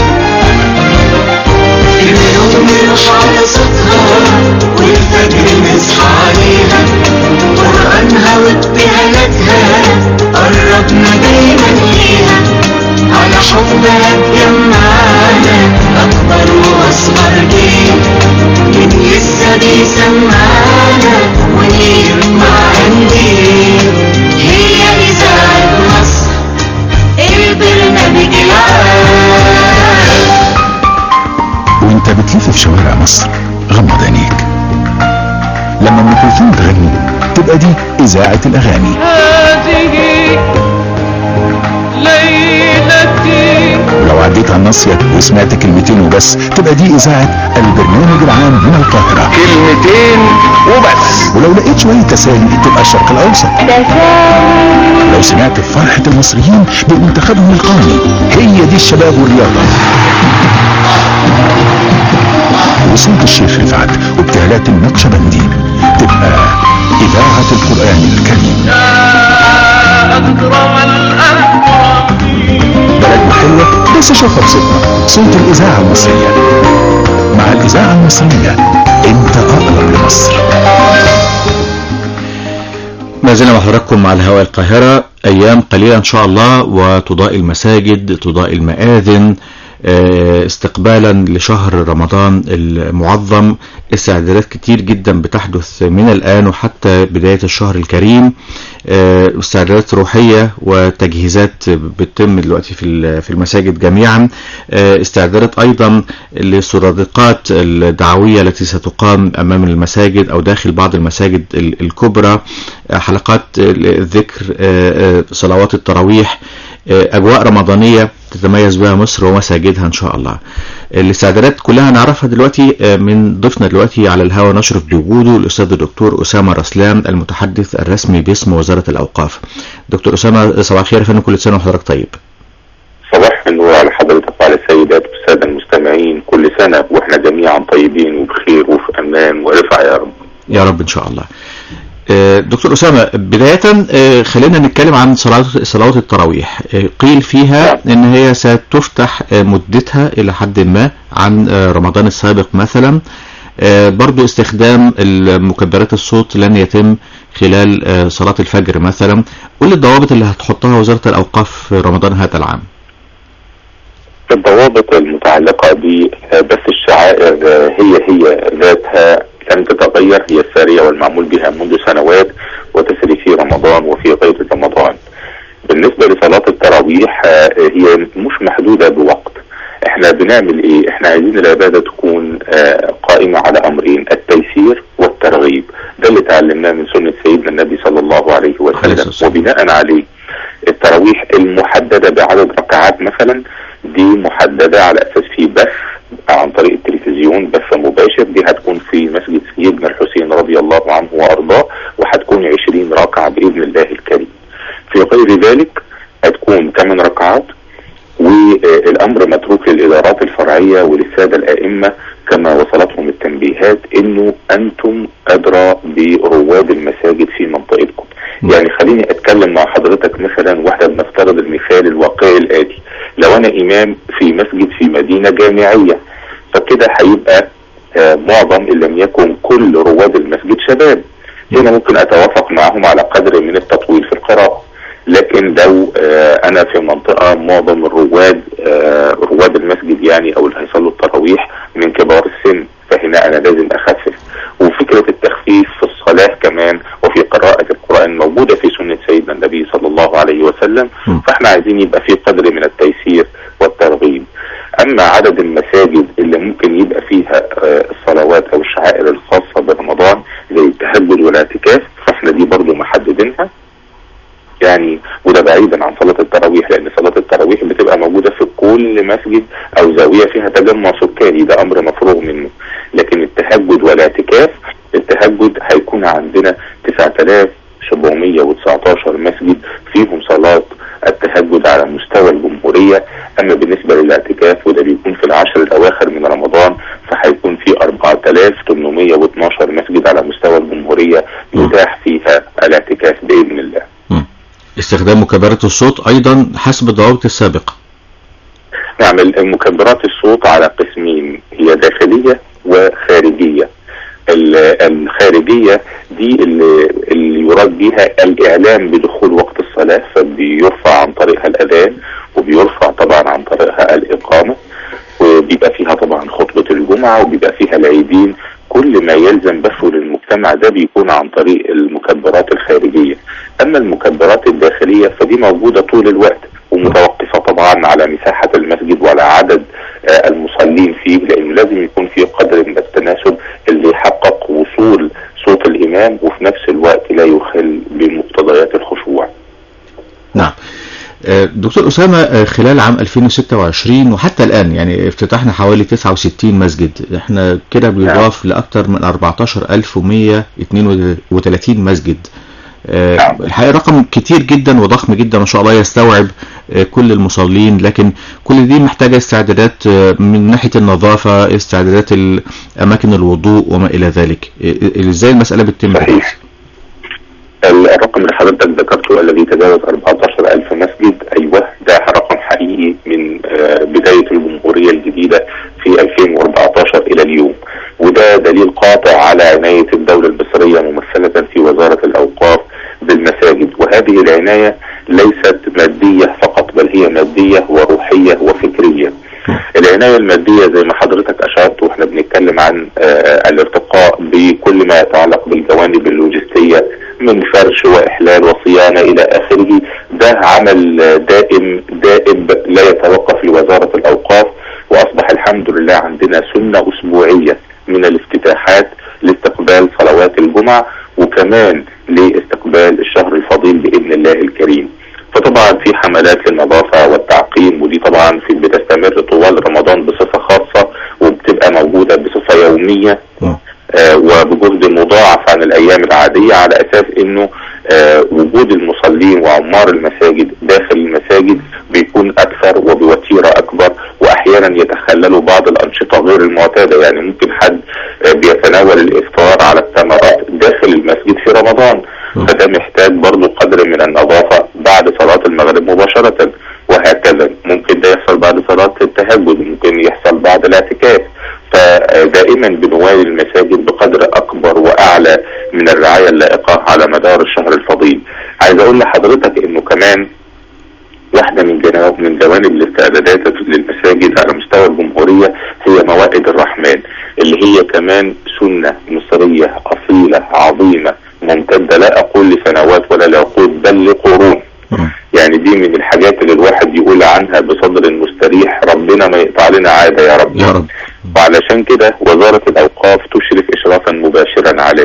Speaker 8: في بيوم نروح على صوتها والفجر نصحى عليها قرآنها وابتهالاتها قربنا دايما ليها على حبها تجمعنا أكبر وأصغر جيل من لسه بيسمعنا ونسمع قنديل هي إذاعة مصر البرنامج العام
Speaker 14: وانت بتلف في شوارع مصر غمض عينيك لما ام كلثوم تغني تبقى دي اذاعه الاغاني
Speaker 3: هذه ليلتي
Speaker 14: ولو عديت على الناصيه وسمعت كلمتين وبس تبقى دي اذاعه البرنامج العام من القاهره
Speaker 10: كلمتين وبس
Speaker 14: ولو لقيت شويه تسالي تبقى الشرق الاوسط لو سمعت فرحه المصريين بمنتخبهم القومي هي دي الشباب والرياضه وصوت الشيخ رفعت وابتهالات النقشبندي تبقى إذاعة القرآن الكريم
Speaker 3: أكرم الأكرم
Speaker 14: بلدنا حلوة بس شوفها بصوتنا صوت الإذاعة المصرية مع الإذاعة المصرية أنت أقرب لمصر
Speaker 1: ما زلنا مع حضراتكم على هواء القاهرة أيام قليلة إن شاء الله وتضاء المساجد تضاء المآذن آه، استقبالا لشهر رمضان المعظم استعدادات كتير جدا بتحدث من الآن وحتى بداية الشهر الكريم آه، استعدادات روحية وتجهيزات بتتم دلوقتي في ال- في المساجد جميعا آه، استعدادات أيضا للسرادقات الدعوية التي ستقام أمام المساجد أو داخل بعض المساجد ال- الكبرى آه، حلقات الذكر آه، آه، صلوات التراويح آه، أجواء رمضانية تتميز بها مصر ومساجدها إن شاء الله الاستعدادات كلها نعرفها دلوقتي آه، من ضيفنا دلوقتي على الهواء نشرف بوجوده الأستاذ الدكتور أسامة رسلان المتحدث الرسمي باسم وزارة الأوقاف دكتور أسامة صباح الخير يا فندم كل سنة وحضرتك طيب
Speaker 11: صباح النور على حضرتك وعلى السيدات والسادة المستمعين كل سنة واحنا جميعا طيبين وبخير وفي امان ورفع يا رب
Speaker 1: يا رب إن شاء الله آه، دكتور أسامة بداية آه، خلينا نتكلم عن صلاة صلوات التراويح آه، قيل فيها إن هي ستفتح آه، مدتها إلى حد ما عن آه، رمضان السابق مثلا آه، برضو استخدام المكبرات الصوت لن يتم خلال آه، صلاة الفجر مثلا قول الضوابط اللي هتحطها وزارة الأوقاف في رمضان هذا العام
Speaker 11: الضوابط المتعلقة ب بس الشعائر هي هي ذاتها لن تتغير هي السارية والمعمول بها منذ سنوات وتسري في رمضان وفي غير رمضان بالنسبة لصلاة التراويح آه، هي مش محدودة بوقت احنا بنعمل ايه احنا عايزين العبادة تكون آه، قائمة على امرين التيسير والترغيب ده اللي تعلمناه من سنة سيدنا النبي صلى الله عليه وسلم وبناء عليه التراويح المحددة بعدد ركعات مثلا دي محددة على اساس في بث عن طريق التلفزيون بث مباشر دي هتكون في مسجد سيدنا الحسين رضي الله عنه وارضاه وهتكون 20 ركعة باذن الله الكريم في غير ذلك هتكون 8 ركعات والامر متروك للادارات الفرعيه وللساده الائمه كما وصلتهم التنبيهات انه انتم ادرى برواد المساجد في منطقتكم يعني خليني اتكلم مع حضرتك مثلا واحنا بنفترض المثال الواقعي الاتي لو انا امام في مسجد في مدينه جامعيه فكده هيبقى آه، معظم ان لم يكن كل رواد المسجد شباب هنا ممكن اتوافق معهم على قدر من التطويل في القراءه لكن لو آه، انا في منطقه معظم الرواد آه، رواد المسجد يعني او اللي هيصلوا التراويح من كبار السن فهنا انا لازم اخفف وفكره التخفيف في الصلاه كمان وفي قراءه القران موجوده في سنه سيدنا النبي صلى الله عليه وسلم فاحنا عايزين يبقى في قدر من التيسير والترغيب اما عدد المساجد اللي ممكن يبقى فيها آه، الصلوات او الشعائر الخاصه برمضان زي التهجد والاعتكاف فاحنا دي برضو محددينها يعني وده بعيدا عن صلاة التراويح لأن صلاة التراويح بتبقى موجودة في كل مسجد أو زاوية فيها تجمع سكاني ده أمر مفروغ منه لكن التهجد والاعتكاف التهجد هيكون عندنا 9719 مسجد فيهم صلاة التهجد على مستوى الجمهورية اما بالنسبه للاعتكاف وده بيكون في العشر الاواخر من رمضان فهيكون في 4812 مسجد على مستوى الجمهوريه يتاح فيها الاعتكاف باذن الله.
Speaker 1: استخدام مكبرات الصوت ايضا حسب الضوابط السابقة
Speaker 11: نعم مكبرات الصوت على قسمين هي داخليه وخارجيه. ال- الخارجيه دي اللي, اللي يراد بها الاعلام بدخول وقت الصلاه فبيرفع عن طريقها الاذان وبيرفع طبعا عن طريقها الاقامه وبيبقى فيها طبعا خطبه الجمعه وبيبقى فيها العيدين كل ما يلزم بثه للمجتمع ده بيكون عن طريق المكبرات الخارجيه اما المكبرات الداخليه فدي موجوده طول الوقت ومتوقفه طبعا على مساحه المسجد وعلى عدد آه، المصلين فيه لانه لازم يكون في قدر من التناسب اللي يحقق وصول صوت الامام وفي نفس الوقت لا يخل بمقتضيات الخشوع.
Speaker 1: نعم آه، دكتور أسامة آه، خلال عام 2026 وحتى الآن يعني افتتحنا حوالي 69 مسجد احنا كده بيضاف لأكثر من 14132 مسجد آه، الحقيقة رقم كتير جدا وضخم جدا ما شاء الله يستوعب آه، كل المصلين لكن كل دي محتاجة استعدادات آه، من ناحية النظافة استعدادات ال- أماكن الوضوء وما إلى ذلك آه، آه، ازاي المسألة بتتم
Speaker 11: صحيح. الرقم اللي حضرتك ذكرته الذي يتجاوز 14000 مسجد ايوه ده رقم حقيقي من آه، بدايه الجمهوريه الجديده في 2014 الى اليوم وده دليل قاطع على عنايه الدوله المصريه ممثله في وزاره الاوقاف بالمساجد وهذه العنايه ليست ماديه فقط بل هي ماديه وروحيه وفكريه العناية المادية زي ما حضرتك أشرت وإحنا بنتكلم عن آه، الارتقاء بكل ما يتعلق بالجوانب اللوجستية من فرش وإحلال وصيانة إلى آخره ده عمل آه، دائم دائب لا يتوقف لوزارة الأوقاف وأصبح الحمد لله عندنا سنة أسبوعية من الافتتاحات لاستقبال صلوات الجمعة وكمان لاستقبال الشهر الفضيل بإذن الله الكريم فطبعا في حملات للنظافة والتعقيم ودي طبعا في بتستمر طوال رمضان بصفة خاصة وبتبقى موجودة بصفة يومية آه وبجهد مضاعف عن الأيام العادية على أساس أنه آه وجود المصلين وعمار المساجد داخل المساجد بيكون أكثر وبوتيرة أكبر وأحيانا يتخللوا بعض الأنشطة غير المعتادة يعني ممكن حد آه بيتناول الإفطار على التمرات داخل المسجد في رمضان فده محتاج برضو قدر من النظافة بعد صلاة المغرب مباشرة وهكذا ممكن ده يحصل بعد صلاة التهجد ممكن يحصل بعد الاعتكاف فدائما بنوالي المساجد بقدر اكبر واعلى من الرعاية اللائقة على مدار الشهر الفضيل عايز اقول لحضرتك انه كمان واحدة من جوانب من جوانب الاستعدادات للمساجد على مستوى الجمهورية هي موائد الرحمن اللي هي كمان سنة مصرية أصيلة عظيمة ممتدة لا أقول لسنوات ولا لعقود بل لقرون يعني دي من الحاجات اللي الواحد يقول عنها بصدر مستريح ربنا ما يقطع لنا عادة يا رب
Speaker 1: يا رب
Speaker 11: وعلشان كده وزارة الأوقاف تشرف إشرافا مباشرا على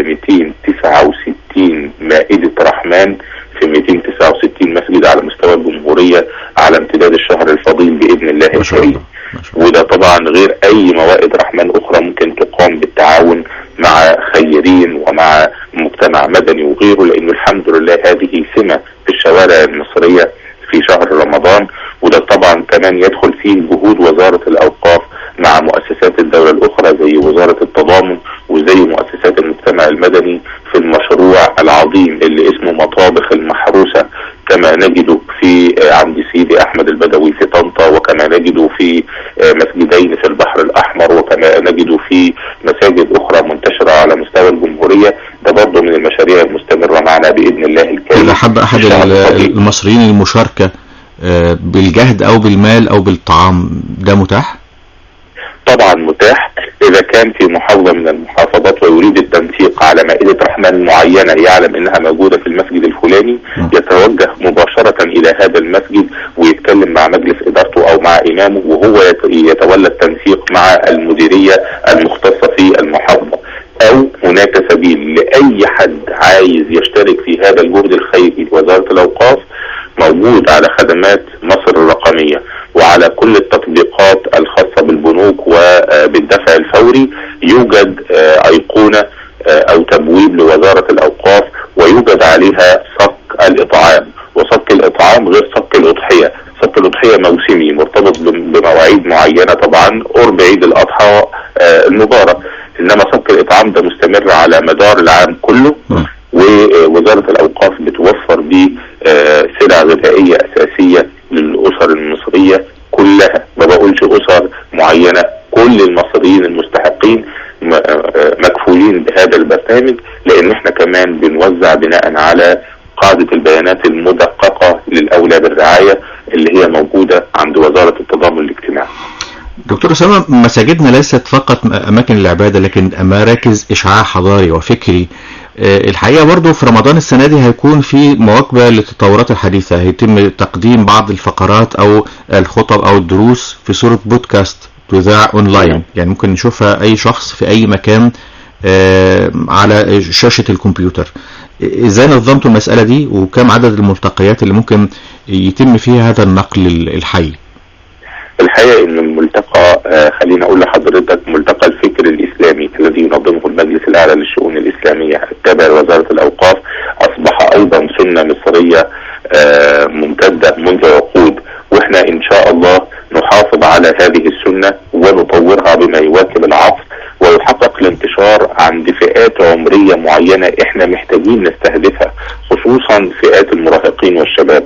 Speaker 11: 269 مائدة رحمن في 269 مسجد على مستوى الجمهورية على امتداد الشهر الفضيل بإذن الله الكريم وده طبعا غير أي موائد رحمن أخرى ممكن تقام بالتعاون مع خيرين ومع مجتمع مدني وغيره لأنه الحمد لله هذه سمة في الشوارع المصرية في شهر رمضان وده طبعا كمان يدخل فيه جهود وزارة الأوقاف مع مؤسسات الدولة الأخرى زي وزارة التضامن وزي مؤسسات المجتمع المدني في المشروع العظيم اللي اسمه مطابخ المحروسة كما نجده في آه، عند سيدي أحمد البدوي في طنطا وكما نجده في آه، مسجدين في البحر الأحمر وكما نجده في مساجد أخرى منتشرة على مستوى الجمهورية ده برضه من المشاريع المستمرة معنا بإذن الله الكريم
Speaker 1: إذا حب أحد ال- المصريين المشاركة آه، بالجهد أو بالمال أو بالطعام ده متاح؟
Speaker 11: طبعا متاح اذا كان في محافظة من المحافظات ويريد التنسيق على مائدة رحمن معينة يعلم انها موجودة في المسجد الفلاني يتوجه مباشرة الى هذا المسجد ويتكلم مع مجلس ادارته او مع امامه وهو يت- يتولى التنسيق مع المديرية المختصة في المحافظة او هناك سبيل لاي حد عايز يشترك في هذا الجهد الخيري لوزارة الاوقاف موجود على خدمات مصر الرقمية وعلى كل التطبيقات الخاصة بالبنوك وبالدفع الفوري يوجد آه، أيقونة آه، أو تبويب لوزارة الأوقاف ويوجد عليها صك الإطعام وصك الإطعام غير صك الأضحية صك الأضحية موسمي مرتبط
Speaker 15: معينة طبعا قرب عيد الأضحى آه، المبارك إنما صك الإطعام ده مستمر على مدار العام كله ووزارة الأوقاف بتوفر بيه آه، سلع غذائية أساسية للأسر المصرية كلها ما بقولش أسر معينة كل المصريين المستحقين م- آه، مكفولين بهذا البرنامج لأن احنا كمان بنوزع بناء على قاعدة البيانات المدققة للأولى بالرعاية اللي هي موجودة عند وزارة التضامن الاجتماعي
Speaker 1: دكتور أسامة مساجدنا ليست فقط أماكن العبادة لكن مراكز إشعاع حضاري وفكري آه، الحقيقة برضو في رمضان السنة دي هيكون في مواكبة للتطورات الحديثة هيتم تقديم بعض الفقرات أو الخطب أو الدروس في صورة بودكاست تذاع أونلاين يعني ممكن نشوفها أي شخص في أي مكان آه، على شاشة الكمبيوتر ازاي نظمتوا المسألة دي وكم عدد الملتقيات اللي ممكن يتم فيها هذا النقل الحي
Speaker 15: الحقيقة ان الملتقى آه، خليني اقول لحضرتك ملتقى الفكر الاسلامي الذي ينظمه المجلس الاعلى للشؤون الاسلامية التابع لوزارة الاوقاف اصبح ايضا سنة مصرية آه، ممتدة منذ عقود واحنا ان شاء الله نحافظ على هذه السنة ونطورها بما يواكب العصر ويحقق الانتشار عند فئات عمرية معينة احنا محتاجين نستهدفها خصوصا فئات المراهقين والشباب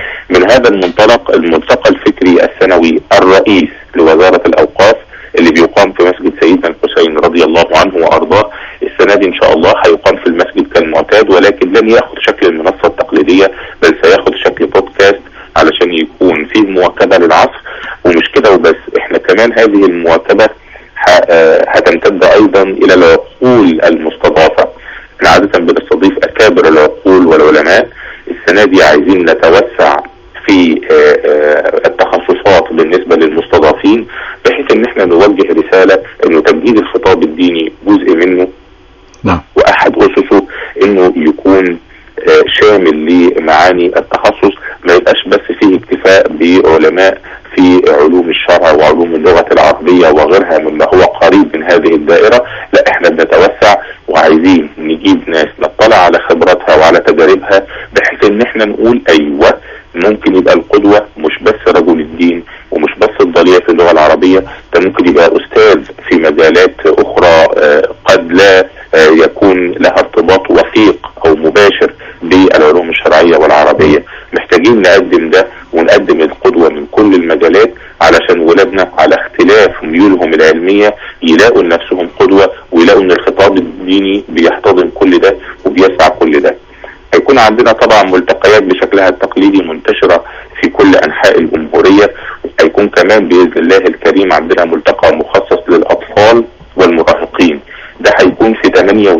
Speaker 15: من هذا المنطلق الملتقى الفكري السنوي الرئيس لوزارة الأوقاف اللي بيقام في مسجد سيدنا الحسين رضي الله عنه وأرضاه السنة دي إن شاء الله هيقام في المسجد كالمعتاد ولكن لن ياخد شكل المنصة التقليدية بل سياخد شكل بودكاست علشان يكون فيه مواكبة للعصر ومش كده وبس احنا كمان هذه المواكبة ه- آه، هتمتد أيضا إلى العقول المستضافة احنا عادة بنستضيف أكابر العقول والعلماء السنة دي عايزين نتوسع في آه، آه، التخصصات بالنسبة للمستضافين بحيث ان احنا نوجه رسالة انه تجديد الخطاب الديني جزء منه
Speaker 1: نعم.
Speaker 15: واحد اسسه انه يكون آه، شامل لمعاني التخصص ما يبقاش بس فيه اكتفاء بعلماء في علوم الشرع وعلوم اللغة العربية وغيرها مما هو قريب من هذه الدائرة لا احنا بنتوسع وعايزين نجيب ناس نطلع على خبراتها وعلى تجاربها بحيث ان احنا نقول ايوه ممكن يبقى القدوة مش بس رجل الدين ومش بس الضليع في اللغة العربية ده ممكن يبقى أستاذ في مجالات أخرى آه، قد لا آه، يكون لها ارتباط وثيق أو مباشر بالعلوم الشرعية والعربية محتاجين نقدم ده ونقدم القدوة من كل المجالات علشان ولادنا على اختلاف ميولهم العلمية يلاقوا لنفسهم قدوة ويلاقوا ان الخطاب الديني بيحتضن كل ده وبيسعى كل ده هيكون عندنا طبعا ملتقيات بشكلها التقليدي منتشرة في كل أنحاء الجمهورية هيكون كمان بإذن الله الكريم عندنا ملتقى مخصص للأطفال والمراهقين ده هيكون في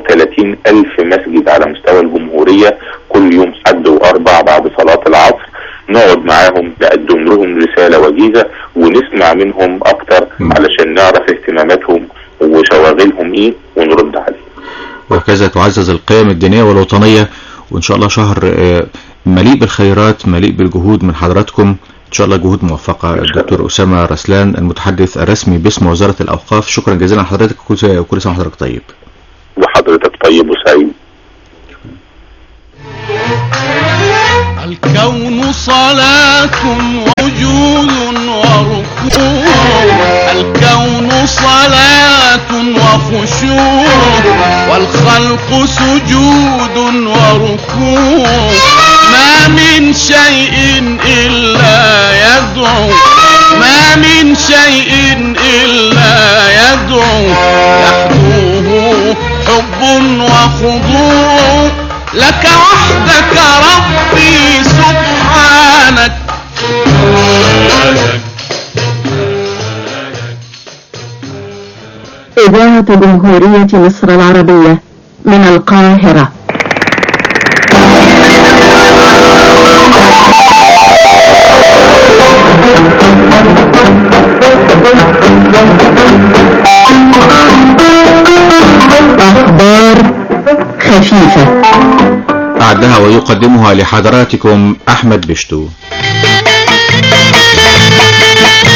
Speaker 15: 38 ألف مسجد على مستوى الجمهورية كل يوم حد وأربع بعد صلاة العصر نقعد معاهم نقدم لهم رسالة وجيزة ونسمع منهم أكتر علشان نعرف اهتماماتهم وشواغلهم إيه ونرد عليه
Speaker 1: وهكذا تعزز القيم الدينية والوطنية وإن شاء الله شهر آه، مليء بالخيرات مليء بالجهود من حضراتكم إن شاء الله جهود موفقة الدكتور أسامة رسلان المتحدث الرسمي باسم وزارة الأوقاف شكرا جزيلا لحضرتك وكل وكل سنة وحضرتك طيب
Speaker 15: وحضرتك طيب وسعيد
Speaker 3: الكون صلاة ووجود وركوع الكون صلاة وخشوع والخلق سجود وركوع ما من شيء إلا يدعو ما من شيء إلا يدعو يحدوه حب وخضوع لك وحدك ربي سبحانك
Speaker 6: إذاعة جمهورية مصر العربية من القاهرة أخبار خفيفة
Speaker 1: أعدها ويقدمها لحضراتكم أحمد بشتو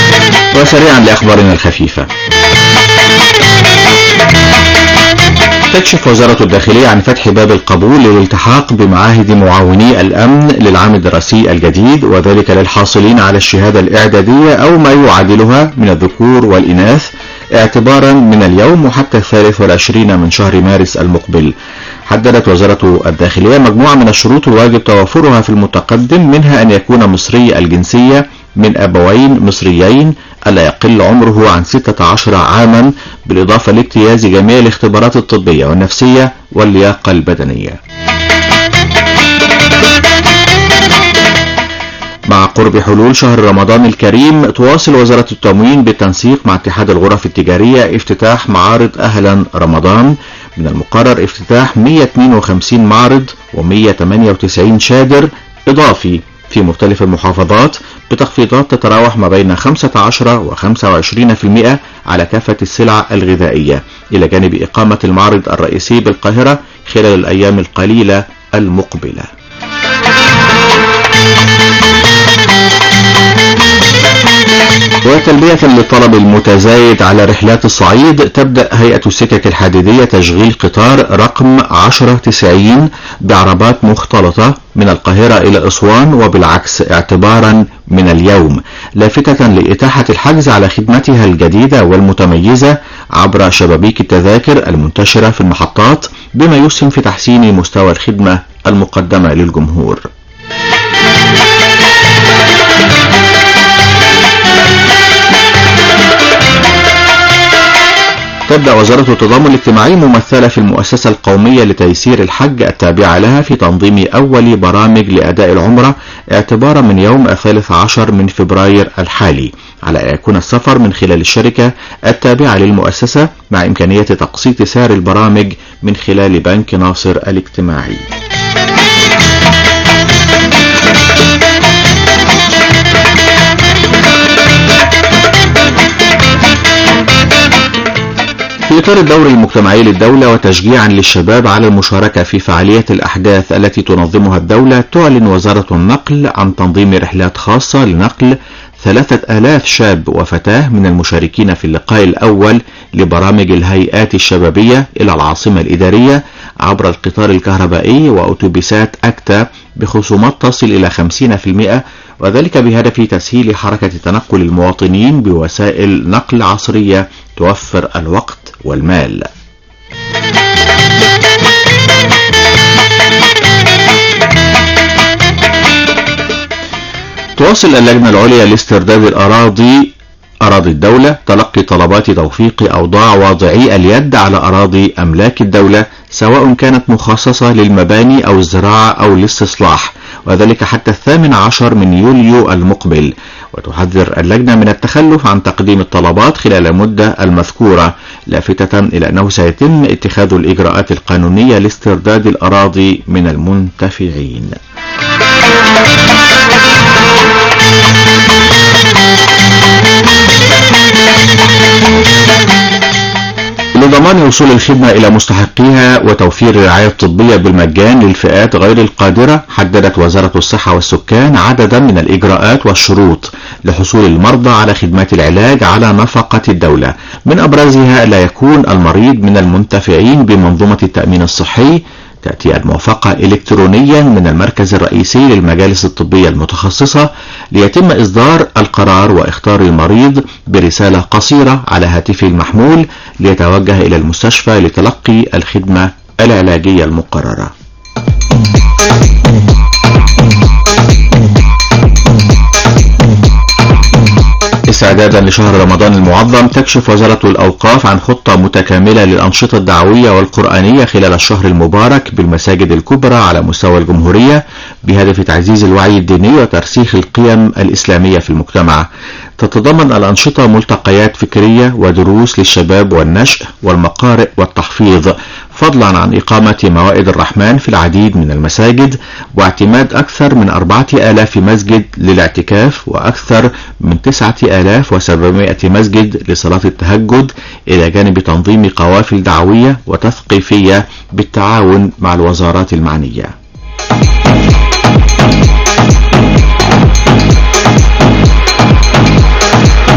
Speaker 1: وسريعا لأخبارنا الخفيفة تكشف وزارة الداخلية عن فتح باب القبول للالتحاق بمعاهد معاوني الأمن للعام الدراسي الجديد وذلك للحاصلين على الشهادة الإعدادية أو ما يعادلها من الذكور والإناث اعتبارا من اليوم وحتى الثالث والعشرين من شهر مارس المقبل حددت وزارة الداخلية مجموعة من الشروط الواجب توفرها في المتقدم منها أن يكون مصري الجنسية من أبوين مصريين ألا يقل عمره عن 16 عاما بالإضافة لاجتياز جميع الاختبارات الطبية والنفسية واللياقة البدنية مع قرب حلول شهر رمضان الكريم تواصل وزارة التموين بالتنسيق مع اتحاد الغرف التجارية افتتاح معارض أهلا رمضان من المقرر افتتاح 152 معرض و198 شادر إضافي في مختلف المحافظات بتخفيضات تتراوح ما بين 15 و 25% على كافة السلع الغذائية إلى جانب إقامة المعرض الرئيسي بالقاهرة خلال الأيام القليلة المقبلة وتلبية للطلب المتزايد على رحلات الصعيد تبدأ هيئة السكك الحديدية تشغيل قطار رقم 1090 بعربات مختلطة من القاهرة إلى أسوان وبالعكس اعتبارا من اليوم لافتة لإتاحة الحجز على خدمتها الجديدة والمتميزة عبر شبابيك التذاكر المنتشرة في المحطات بما يسهم في تحسين مستوى الخدمة المقدمة للجمهور تبدأ وزارة التضامن الاجتماعي ممثلة في المؤسسة القومية لتيسير الحج التابعة لها في تنظيم أول برامج لأداء العمرة اعتبارا من يوم الثالث عشر من فبراير الحالي على أن يكون السفر من خلال الشركة التابعة للمؤسسة مع إمكانية تقسيط سعر البرامج من خلال بنك ناصر الاجتماعي في إطار الدور المجتمعي للدولة وتشجيعا للشباب على المشاركة في فعالية الأحداث التي تنظمها الدولة تعلن وزارة النقل عن تنظيم رحلات خاصة لنقل ثلاثة آلاف شاب وفتاة من المشاركين في اللقاء الأول لبرامج الهيئات الشبابية إلى العاصمة الإدارية عبر القطار الكهربائي وأتوبيسات أكتا بخصومات تصل إلى 50% وذلك بهدف تسهيل حركة تنقل المواطنين بوسائل نقل عصرية توفر الوقت والمال تواصل اللجنة العليا لاسترداد الأراضي أراضي الدولة تلقي طلبات توفيق أوضاع واضعي اليد على أراضي أملاك الدولة سواء كانت مخصصة للمباني أو الزراعة أو الاستصلاح وذلك حتى الثامن عشر من يوليو المقبل وتحذر اللجنة من التخلف عن تقديم الطلبات خلال المدة المذكورة لافتة إلى أنه سيتم اتخاذ الإجراءات القانونية لاسترداد الأراضي من المنتفعين لضمان وصول الخدمة إلى مستحقيها وتوفير الرعاية الطبية بالمجان للفئات غير القادرة حددت وزارة الصحة والسكان عددا من الإجراءات والشروط لحصول المرضى على خدمات العلاج على نفقة الدولة من أبرزها لا يكون المريض من المنتفعين بمنظومة التأمين الصحي تأتي الموافقة إلكترونيا من المركز الرئيسي للمجالس الطبية المتخصصة ليتم إصدار القرار واختار المريض برسالة قصيرة على هاتفه المحمول ليتوجه إلى المستشفى لتلقي الخدمة العلاجية المقررة استعدادا لشهر رمضان المعظم تكشف وزارة الأوقاف عن خطة متكاملة للأنشطة الدعوية والقرآنية خلال الشهر المبارك بالمساجد الكبرى على مستوى الجمهورية بهدف تعزيز الوعي الديني وترسيخ القيم الإسلامية في المجتمع تتضمن الأنشطة ملتقيات فكرية ودروس للشباب والنشء والمقارئ والتحفيظ فضلا عن إقامة موائد الرحمن في العديد من المساجد واعتماد أكثر من أربعة آلاف مسجد للاعتكاف وأكثر من تسعة آلاف وسبعمائة مسجد لصلاة التهجد إلى جانب تنظيم قوافل دعوية وتثقيفية بالتعاون مع الوزارات المعنية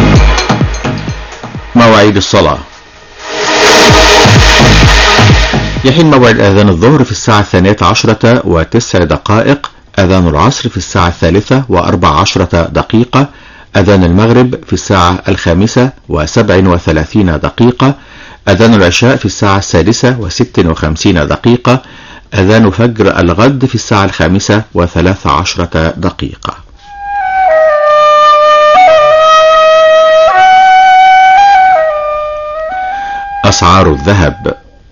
Speaker 1: مواعيد الصلاة يحين موعد آذان الظهر في الساعة الثانية عشرة وتسع دقائق أذان العصر في الساعة الثالثة وأربع عشرة دقيقة أذان المغرب في الساعة الخامسة وسبع وثلاثين دقيقة أذان العشاء في الساعة السادسة وست وخمسين دقيقة أذان فجر الغد في الساعة الخامسة وثلاث عشرة دقيقة أسعار الذهب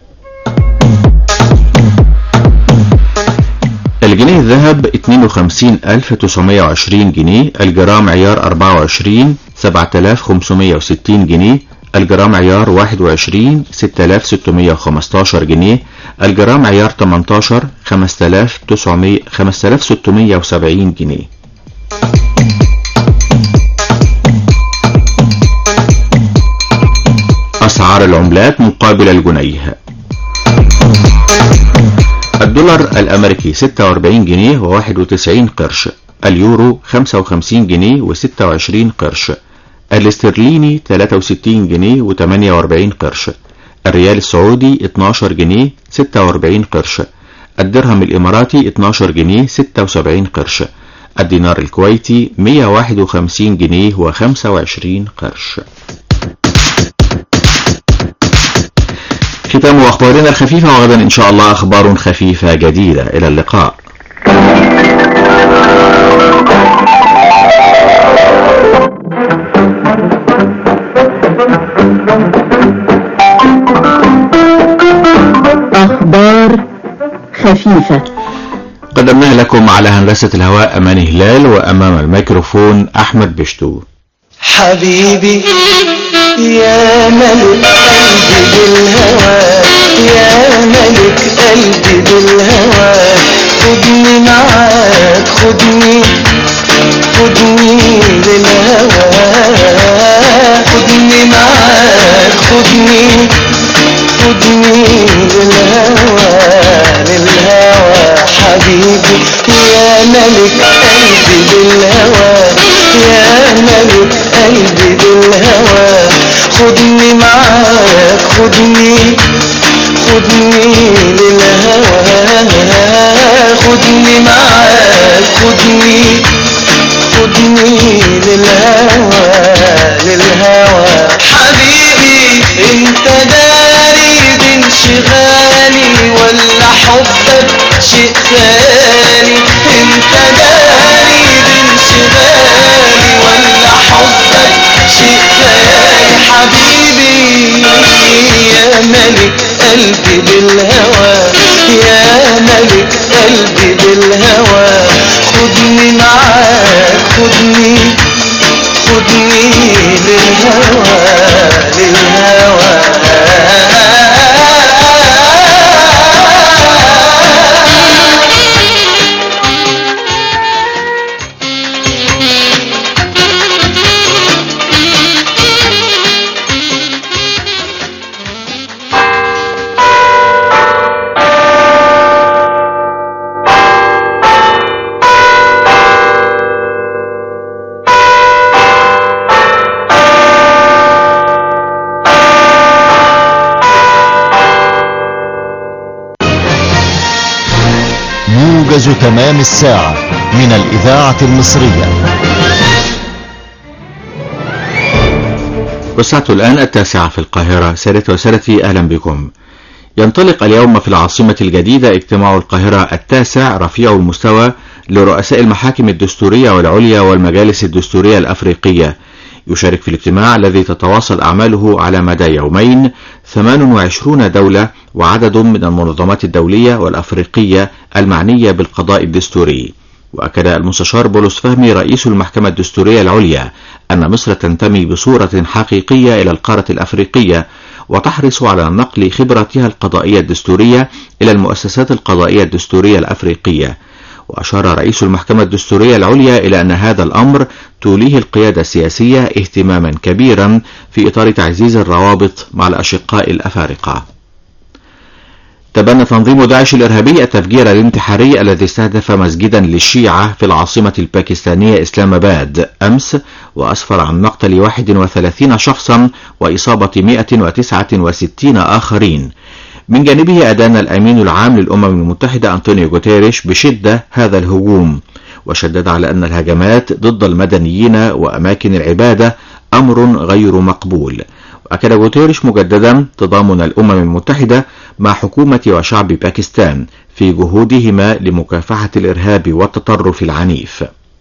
Speaker 1: الجنيه الذهب 52920 جنيه الجرام عيار 24 7560 جنيه الجرام عيار 21 6615 جنيه الجرام عيار 18 5900 5670 جنيه أسعار العملات مقابل الجنيه الدولار الأمريكي 46 جنيه و91 قرش اليورو 55 جنيه و26 قرش الاسترليني 63 جنيه و48 قرش الريال السعودي 12 جنيه 46 قرش الدرهم الإماراتي 12 جنيه 76 قرش الدينار الكويتي 151 جنيه و25 قرش ختام أخبارنا الخفيفة وغدا إن شاء الله أخبار خفيفة جديدة إلى اللقاء
Speaker 6: أخبار خفيفة
Speaker 1: قدمناها لكم على هندسة الهواء أمان هلال وأمام الميكروفون أحمد بشتو
Speaker 16: حبيبي يا ملك قلبي بالهوى يا ملك قلبي بالهوى خدني معاك خدني خدني للهوى خدني معاك خدني خدني للهوى للهوى حبيبي يا ملك قلبي بالهوى يا ملك قلبي بالهوى خدني معاك خدني خدني للهوى خدني معاك خدني خدني للهوى للهوى حبيبي انت داري بانشغالي ولا حبك شيء ثاني انت داري بانشغالي ولا حبك شيء ثاني حبيبي يا ملك قلبي بالهوى يا ملك قلبي بالهوى خدني معاك خدني خدني للهوى للهوى
Speaker 17: موجز تمام الساعة من الإذاعة المصرية
Speaker 1: والساعة الآن التاسعة في القاهرة سادتي وسادتي أهلا بكم ينطلق اليوم في العاصمة الجديدة اجتماع القاهرة التاسع رفيع المستوى لرؤساء المحاكم الدستورية والعليا والمجالس الدستورية الأفريقية يشارك في الاجتماع الذي تتواصل أعماله على مدى يومين 28 دولة وعدد من المنظمات الدولية والأفريقية المعنية بالقضاء الدستوري وأكد المستشار بولس فهمي رئيس المحكمة الدستورية العليا أن مصر تنتمي بصورة حقيقية إلى القارة الأفريقية وتحرص على نقل خبرتها القضائية الدستورية إلى المؤسسات القضائية الدستورية الأفريقية وأشار رئيس المحكمة الدستورية العليا إلى أن هذا الأمر توليه القيادة السياسية اهتماما كبيرا في إطار تعزيز الروابط مع الأشقاء الأفارقة تبنى تنظيم داعش الإرهابي التفجير الانتحاري الذي استهدف مسجدا للشيعة في العاصمة الباكستانية إسلام آباد أمس وأسفر عن مقتل 31 شخصا وإصابة 169 آخرين من جانبه أدان الأمين العام للأمم المتحدة أنطونيو جوتيريش بشدة هذا الهجوم وشدد على أن الهجمات ضد المدنيين وأماكن العبادة أمر غير مقبول وأكد جوتيريش مجددا تضامن الأمم المتحدة مع حكومة وشعب باكستان في جهودهما لمكافحة الإرهاب والتطرف العنيف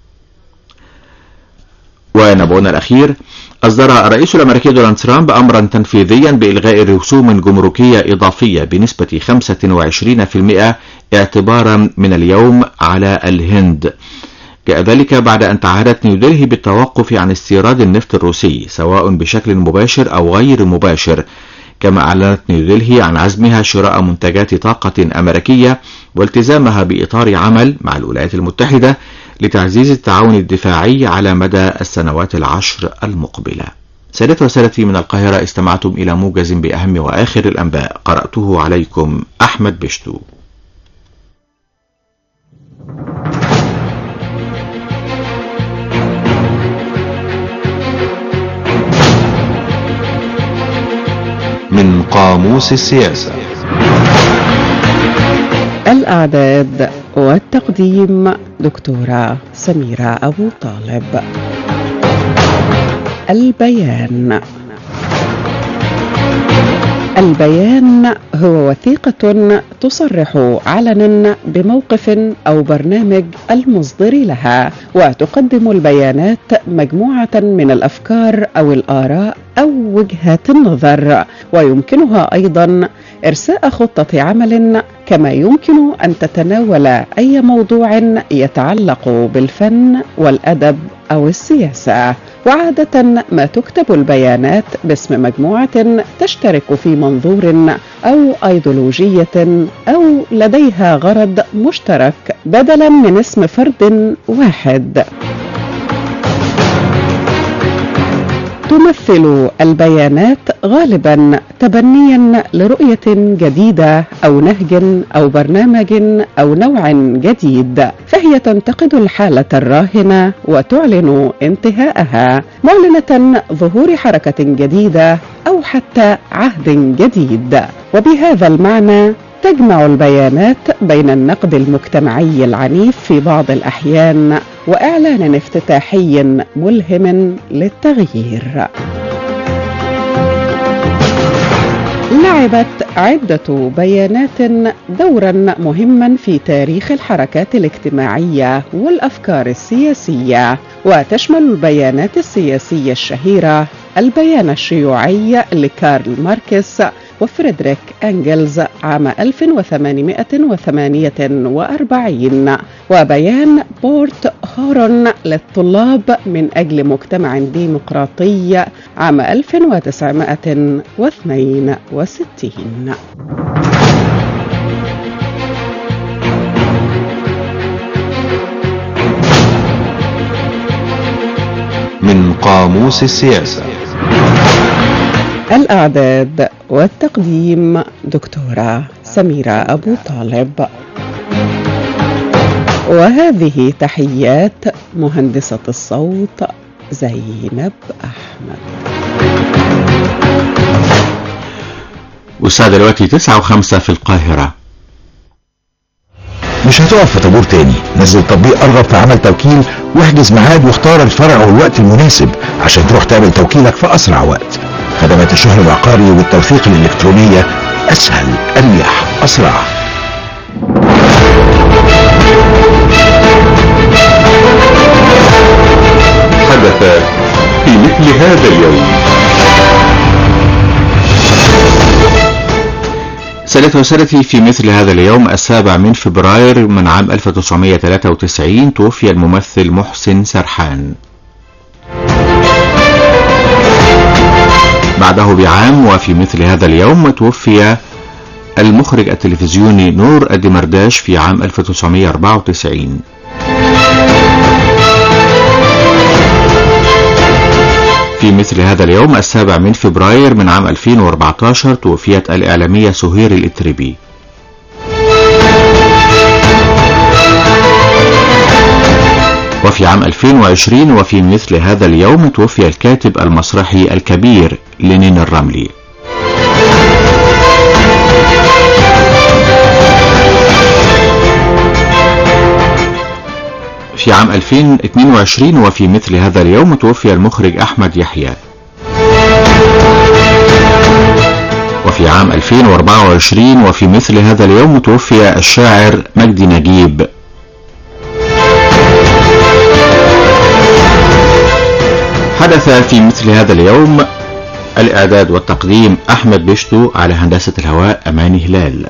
Speaker 1: ونبؤنا الأخير أصدر الرئيس الأمريكي دونالد ترامب أمرا تنفيذيا بإلغاء رسوم جمركية إضافية بنسبة 25% اعتبارا من اليوم على الهند جاء ذلك بعد أن تعهدت نيودلهي بالتوقف عن استيراد النفط الروسي سواء بشكل مباشر أو غير مباشر كما أعلنت نيودلهي عن عزمها شراء منتجات طاقة أمريكية والتزامها بإطار عمل مع الولايات المتحدة لتعزيز التعاون الدفاعي على مدى السنوات العشر المقبلة سادتي وسادتي من القاهرة استمعتم إلى موجز بأهم وآخر الأنباء قرأته عليكم أحمد بشتو
Speaker 2: من قاموس السياسة
Speaker 18: الأعداد والتقديم دكتورة سميرة أبو طالب البيان البيان هو وثيقة تصرح علنا بموقف أو برنامج المصدر لها وتقدم البيانات مجموعة من الأفكار أو الآراء أو وجهات النظر ويمكنها أيضا إرساء خطة عمل كما يمكن أن تتناول أي موضوع يتعلق بالفن والأدب أو السياسة وعادة ما تكتب البيانات باسم مجموعة تشترك في منظور أو أيديولوجية أو لديها غرض مشترك بدلا من اسم فرد واحد تمثل البيانات غالبا تبنيا لرؤيه جديده او نهج او برنامج او نوع جديد فهي تنتقد الحاله الراهنه وتعلن انتهاءها معلنه ظهور حركه جديده او حتى عهد جديد وبهذا المعنى تجمع البيانات بين النقد المجتمعي العنيف في بعض الاحيان واعلان افتتاحي ملهم للتغيير لعبت عدة بيانات دورا مهما في تاريخ الحركات الاجتماعية والأفكار السياسية وتشمل البيانات السياسية الشهيرة البيان الشيوعي لكارل ماركس وفريدريك أنجلز عام 1848 وبيان بورت هورن للطلاب من أجل مجتمع ديمقراطي عام 1962
Speaker 2: من قاموس السياسة
Speaker 18: الأعداد والتقديم دكتورة سميرة أبو طالب وهذه تحيات مهندسة الصوت زينب أحمد
Speaker 1: والساعة دلوقتي تسعة وخمسة في القاهرة
Speaker 14: مش هتقف في طابور تاني نزل تطبيق ارغب في عمل توكيل واحجز ميعاد واختار الفرع والوقت المناسب عشان تروح تعمل توكيلك في اسرع وقت خدمات الشهر العقاري والتوثيق الالكترونية اسهل اريح اسرع
Speaker 2: حدث في مثل هذا اليوم
Speaker 1: سادتي وسادتي في مثل هذا اليوم السابع من فبراير من عام 1993 توفي الممثل محسن سرحان بعده بعام وفي مثل هذا اليوم توفي المخرج التلفزيوني نور الدمرداش في عام 1994 في مثل هذا اليوم السابع من فبراير من عام 2014 توفيت الإعلامية سهير الإتربي وفي عام 2020 وفي مثل هذا اليوم توفي الكاتب المسرحي الكبير لينين الرملي في عام 2022 وفي مثل هذا اليوم توفي المخرج أحمد يحيى وفي عام 2024 وفي مثل هذا اليوم توفي الشاعر مجدي نجيب حدث في مثل هذا اليوم الإعداد والتقديم أحمد بشتو على هندسة الهواء أماني هلال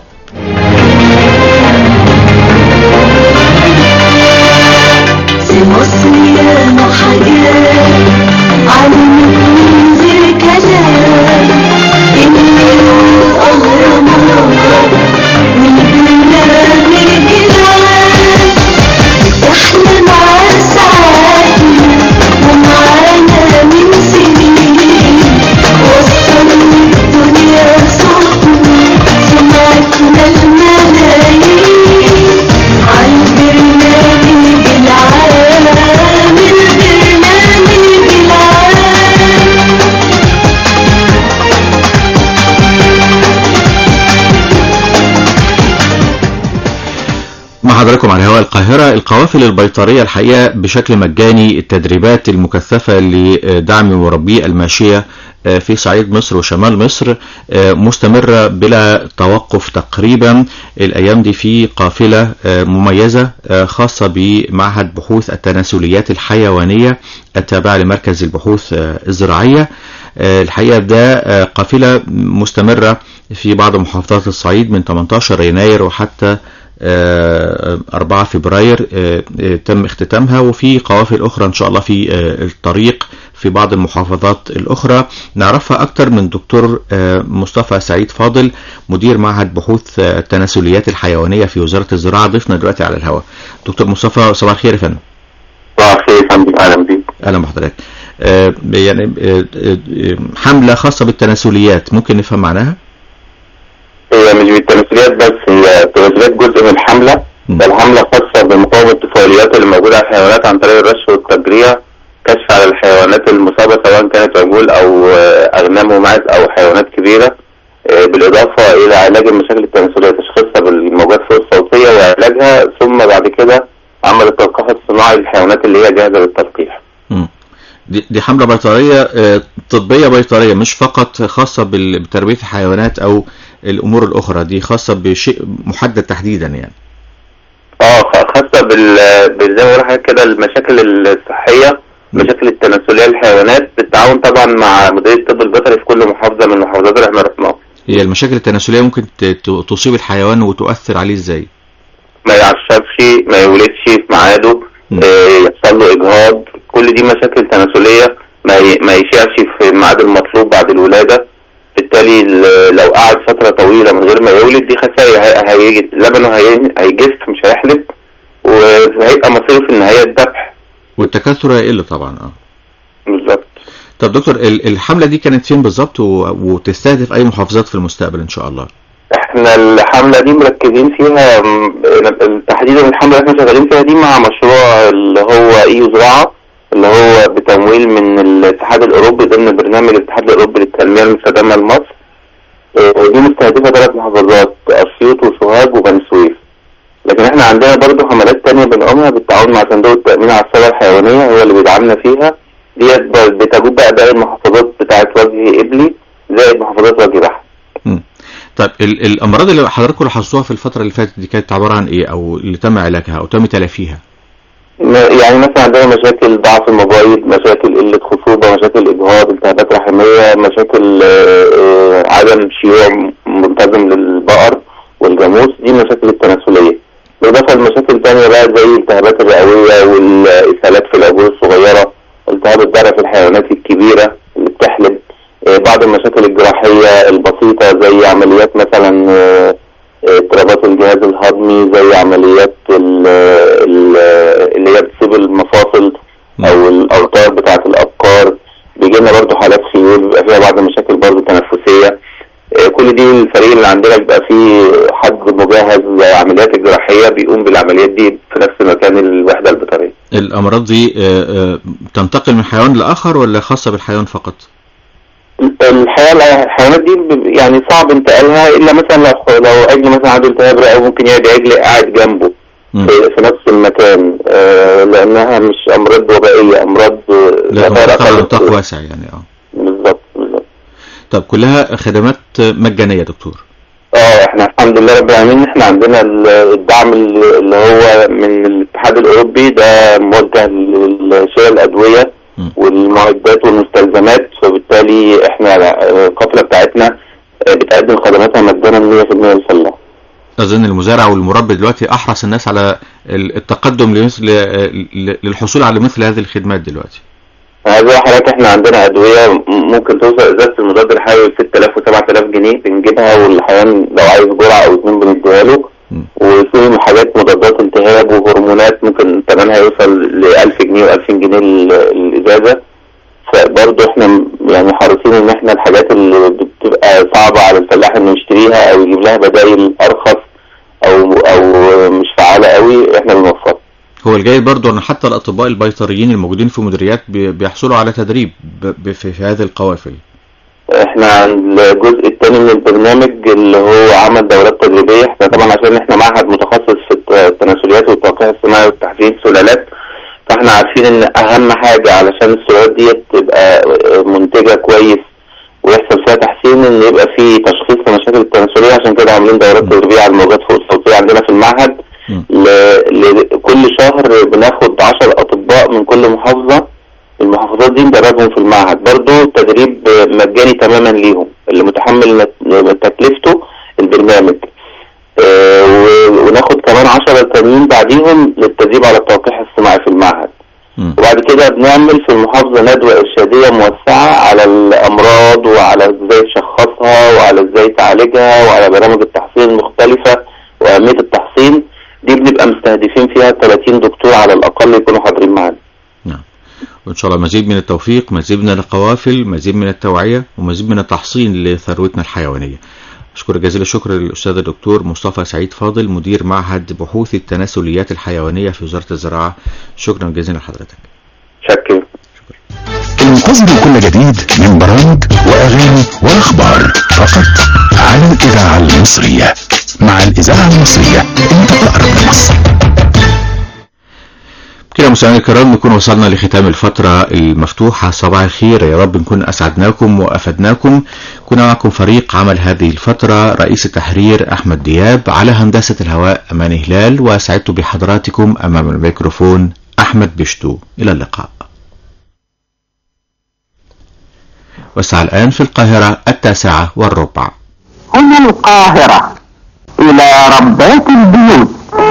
Speaker 8: في مصر ياما حاجات علمت من غير كلام النيل والأهرامات والبلاد الجبال بتحلم على ساعاتي ومعانا من سنين وصلوا الدنيا صوتنا سمعتنا الملايين عالبرنامج العام البرنامج العام
Speaker 1: مع حضراتكم على هواء القاهرة القوافل البيطرية الحقيقة بشكل مجاني التدريبات المكثفة لدعم مربي الماشية في صعيد مصر وشمال مصر مستمرة بلا توقف تقريبا الأيام دي في قافلة مميزة خاصة بمعهد بحوث التناسليات الحيوانية التابعة لمركز البحوث الزراعية الحقيقة ده قافلة مستمرة في بعض محافظات الصعيد من 18 يناير وحتى 4 فبراير تم اختتامها وفي قوافل أخرى إن شاء الله في الطريق في بعض المحافظات الأخرى نعرفها أكتر من دكتور مصطفى سعيد فاضل مدير معهد بحوث التناسليات الحيوانية في وزارة الزراعة ضيفنا دلوقتي على الهواء دكتور مصطفى صباح الخير يا فندم
Speaker 19: صباح الخير يا فندم أهلا بيك
Speaker 1: أهلا بحضرتك يعني حملة خاصة بالتناسليات ممكن نفهم معناها؟
Speaker 19: هي مش بالتمثيليات بس هي التمثيليات جزء من الحملة الحملة خاصة بمقاومة الطفيليات اللي موجودة على الحيوانات عن طريق الرش والتجريع كشف على الحيوانات المصابة سواء كانت عجول أو أغنام وماعز أو حيوانات كبيرة بالإضافة إلى علاج المشاكل التناسلية تشخيصها بالموجات فوق الصوتية وعلاجها ثم بعد كده عمل التلقيح الصناعي للحيوانات اللي هي جاهزة للتلقيح
Speaker 1: دي, دي حملة بيطرية طبية بيطرية مش فقط خاصة بتربية الحيوانات أو الأمور الأخرى دي خاصة بشيء محدد تحديدا يعني
Speaker 19: اه خاصة بال بال- زي ما بقول لحضرتك كده المشاكل الصحية مشاكل التناسلية للحيوانات بالتعاون طبعا مع مديرية الطب البيطري في كل محافظة من محافظات اللي احنا رحناها
Speaker 1: هي المشاكل التناسلية ممكن ت- ت- تصيب الحيوان وتؤثر عليه ازاي
Speaker 19: ما يعشبش ما يولدش في ميعاده آه، يحصل له اجهاض كل دي مشاكل تناسليه ما ي- ما يشيعش في الميعاد المطلوب بعد الولاده بالتالي ال- لو قعد فتره طويله من غير ما يولد دي خسائر هي- هيجي لبنه هي- هيجف مش هيحلب وهيبقى مصيره في النهايه الذبح
Speaker 1: والتكاثر هيقل طبعا اه
Speaker 19: بالظبط
Speaker 1: طب دكتور ال- الحملة دي كانت فين بالظبط و- وتستهدف أي محافظات في المستقبل إن شاء الله
Speaker 19: احنا الحملة دي مركزين فيها م- تحديدا الحملة اللي احنا شغالين فيها دي مع مشروع اللي هو ايو زراعة اللي هو بتمويل من الاتحاد الاوروبي ضمن برنامج الاتحاد الاوروبي للتنمية المستدامة لمصر اه، ودي مستهدفة ثلاث محافظات اسيوط وسوهاج وبني سويف لكن احنا عندنا برضو حملات تانية بنقومها بالتعاون مع صندوق التأمين على الثروة الحيوانية هو اللي بيدعمنا فيها ديت ب- بتجود بقى باقي المحافظات بتاعت وجه قبلي زائد محافظات وجه بحر
Speaker 1: طيب ال- الأمراض اللي حضراتكم لاحظتوها في الفترة اللي فاتت دي كانت عبارة عن إيه أو اللي تم علاجها أو تم تلافيها
Speaker 19: م- يعني مثلا عندنا مشاكل ضعف المبايض مشاكل قلة خصوبة مشاكل إجهاض التهابات رحمية مشاكل آه، آه، عدم شيوع م- منتظم للبقر والجاموس دي المشاكل التناسلية بالإضافة لمشاكل تانية بقى زي الالتهابات الرئوية والإسهالات في العجول الصغيرة التهاب الضرع في الحيوانات الكبيرة اللي بتحلب آه، بعض المشاكل الجراحية البسيطة زي عمليات مثلا آه، اضطرابات الجهاز الهضمي زي عمليات ال- ال- اللي هي بتصيب المفاصل او الاوتار بتاعه الابقار بيجي لنا برضه حالات خيول بيبقى فيها بعض المشاكل برضه تنفسيه آه، كل دي الفريق اللي عندنا بيبقى فيه حد مجهز للعمليات الجراحيه بيقوم بالعمليات دي في نفس مكان الوحده البيطريه
Speaker 1: الأمراض دي آه، آه، تنتقل من حيوان لآخر ولا خاصة بالحيوان فقط؟
Speaker 19: الحياة الحيوانات دي ب- يعني صعب انتقالها الا مثلا لو لو عجل مثلا عنده التهاب رئوي ممكن يقعد عجل قاعد جنبه
Speaker 1: مم.
Speaker 19: في, في نفس المكان آه، لانها مش امراض وبائيه امراض آه،
Speaker 1: لا
Speaker 19: غير
Speaker 1: منطقة
Speaker 19: أقل-
Speaker 1: نطاق واسع يعني اه
Speaker 19: بالظبط بالظبط
Speaker 1: طب كلها خدمات مجانية يا دكتور
Speaker 19: اه احنا الحمد لله رب العالمين احنا عندنا ال- الدعم اللي اللي هو من الاتحاد الاوروبي ده موجه لشراء الادويه والمعدات والمستلزمات فبالتالي احنا آه، القافله بتاعتنا آه، بتقدم خدماتها مجانا 100% للفلاح
Speaker 1: أظن المزارع والمربي دلوقتي أحرص الناس على ال- التقدم لمثل ل- للحصول على مثل هذه الخدمات دلوقتي
Speaker 19: هذا حضرتك احنا عندنا ادويه م- ممكن توصل ازازه المضاد الحيوي ل 6000 و7000 جنيه بنجيبها والحيوان لو عايز جرعه او اتنين بنديها له وفي حاجات مضادات التهاب وهرمونات ممكن ثمنها يوصل ل 1000 جنيه و2000 جنيه ال- الازازه فبرضه احنا م- يعني حريصين ان احنا الحاجات اللي بتبقى صعبه على الفلاح انه يشتريها او يجيب لها بدائل ارخص او او مش فعاله قوي احنا بنوفرها
Speaker 1: هو الجيد برضو أن حتى الأطباء البيطريين الموجودين في مديريات بي- بيحصلوا على تدريب ب- ب- في في هذه القوافل
Speaker 19: احنا عند الجزء الثاني من البرنامج اللي هو عمل دورات تدريبيه احنا طبعا عشان احنا معهد متخصص في الت- التناسليات والتوقيع الصناعي وتحسين السلالات فاحنا عارفين ان اهم حاجه علشان السلالات دي تبقى منتجه كويس ويحصل فيها تحسين ان يبقى في تشخيص لمشاكل التناسليه عشان كده عاملين دورات تدريبيه على الموجات فوق الصوتيه عندنا في المعهد ل- لكل شهر بناخد 10 اطباء من كل محافظه المحافظات دي ندربهم في المعهد برضو تدريب مجاني تماما ليهم اللي متحمل نت- تكلفته البرنامج آه، و- وناخد كمان عشرة تانيين بعديهم للتدريب على التوقيع الصناعي في المعهد وبعد كده بنعمل في المحافظة ندوة إرشادية موسعة على الأمراض وعلى إزاي تشخصها وعلى إزاي تعالجها وعلى برامج التحصين المختلفة وأهمية التحصين دي بنبقى مستهدفين فيها 30 دكتور على الأقل يكونوا حاضرين معانا
Speaker 1: وإن شاء الله مزيد من التوفيق مزيد من القوافل مزيد من التوعية ومزيد من التحصين لثروتنا الحيوانية أشكر جزيل الشكر للأستاذ الدكتور مصطفى سعيد فاضل مدير معهد بحوث التناسليات الحيوانية في وزارة الزراعة شكرا جزيلا لحضرتك
Speaker 19: شكرا
Speaker 14: انتظروا كل جديد من برامج واغاني واخبار فقط على الاذاعه المصريه مع الاذاعه المصريه انت اقرب لمصر
Speaker 1: كده مستمعينا الكرام نكون وصلنا لختام الفترة المفتوحة صباح الخير يا رب نكون أسعدناكم وأفدناكم كنا معكم فريق عمل هذه الفترة رئيس التحرير أحمد دياب على هندسة الهواء أمان هلال وسعدت بحضراتكم أمام الميكروفون أحمد بشتو إلى اللقاء والساعة الآن في القاهرة التاسعة والربع
Speaker 20: هنا القاهرة إلى ربات البيوت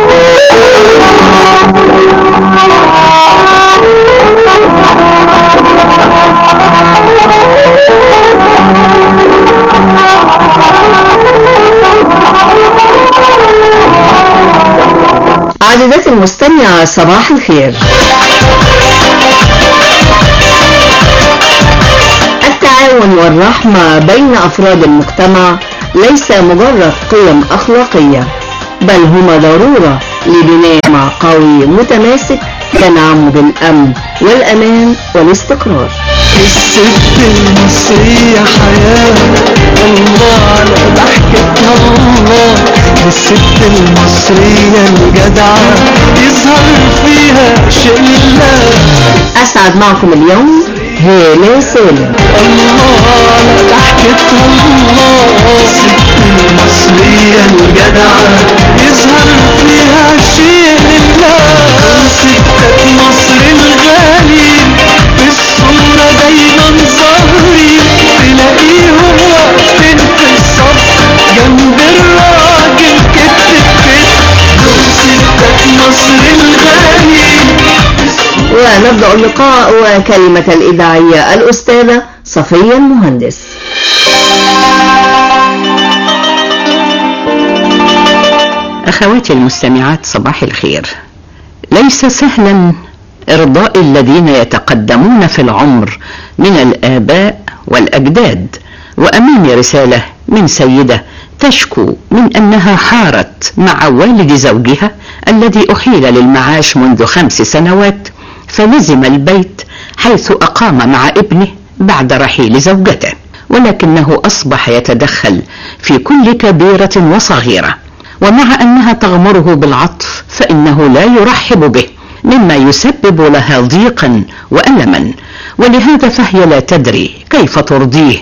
Speaker 21: عزيزاتي المستمعة صباح الخير التعاون والرحمة بين أفراد المجتمع ليس مجرد قيم أخلاقية بل هما ضرورة لبناء مع قوي متماسك ينعم بالأمن والأمان والاستقرار
Speaker 16: الست المصرية حياة الله على ضحكتها الله الست المصرية الجدعة يظهر فيها شلة
Speaker 21: أسعد معكم اليوم هالة سالم
Speaker 16: الله على ضحكتها الله الست المصرية الجدعة يظهر فيها شيء لله ستات مصر الغالي في الصورة دايما ظاهرين تلاقيهم واقفين في الصف جنب الراجل كتف كتف دول ستات مصر الغالي
Speaker 21: ونبدأ اللقاء وكلمة الإذاعية الأستاذة صفية المهندس
Speaker 22: أخواتي المستمعات صباح الخير ليس سهلا إرضاء الذين يتقدمون في العمر من الآباء والأجداد وأمامي رسالة من سيدة تشكو من أنها حارت مع والد زوجها الذي أحيل للمعاش منذ خمس سنوات فلزم البيت حيث أقام مع ابنه بعد رحيل زوجته ولكنه أصبح يتدخل في كل كبيرة وصغيرة ومع أنها تغمره بالعطف فإنه لا يرحب به مما يسبب لها ضيقا وألما ولهذا فهي لا تدري كيف ترضيه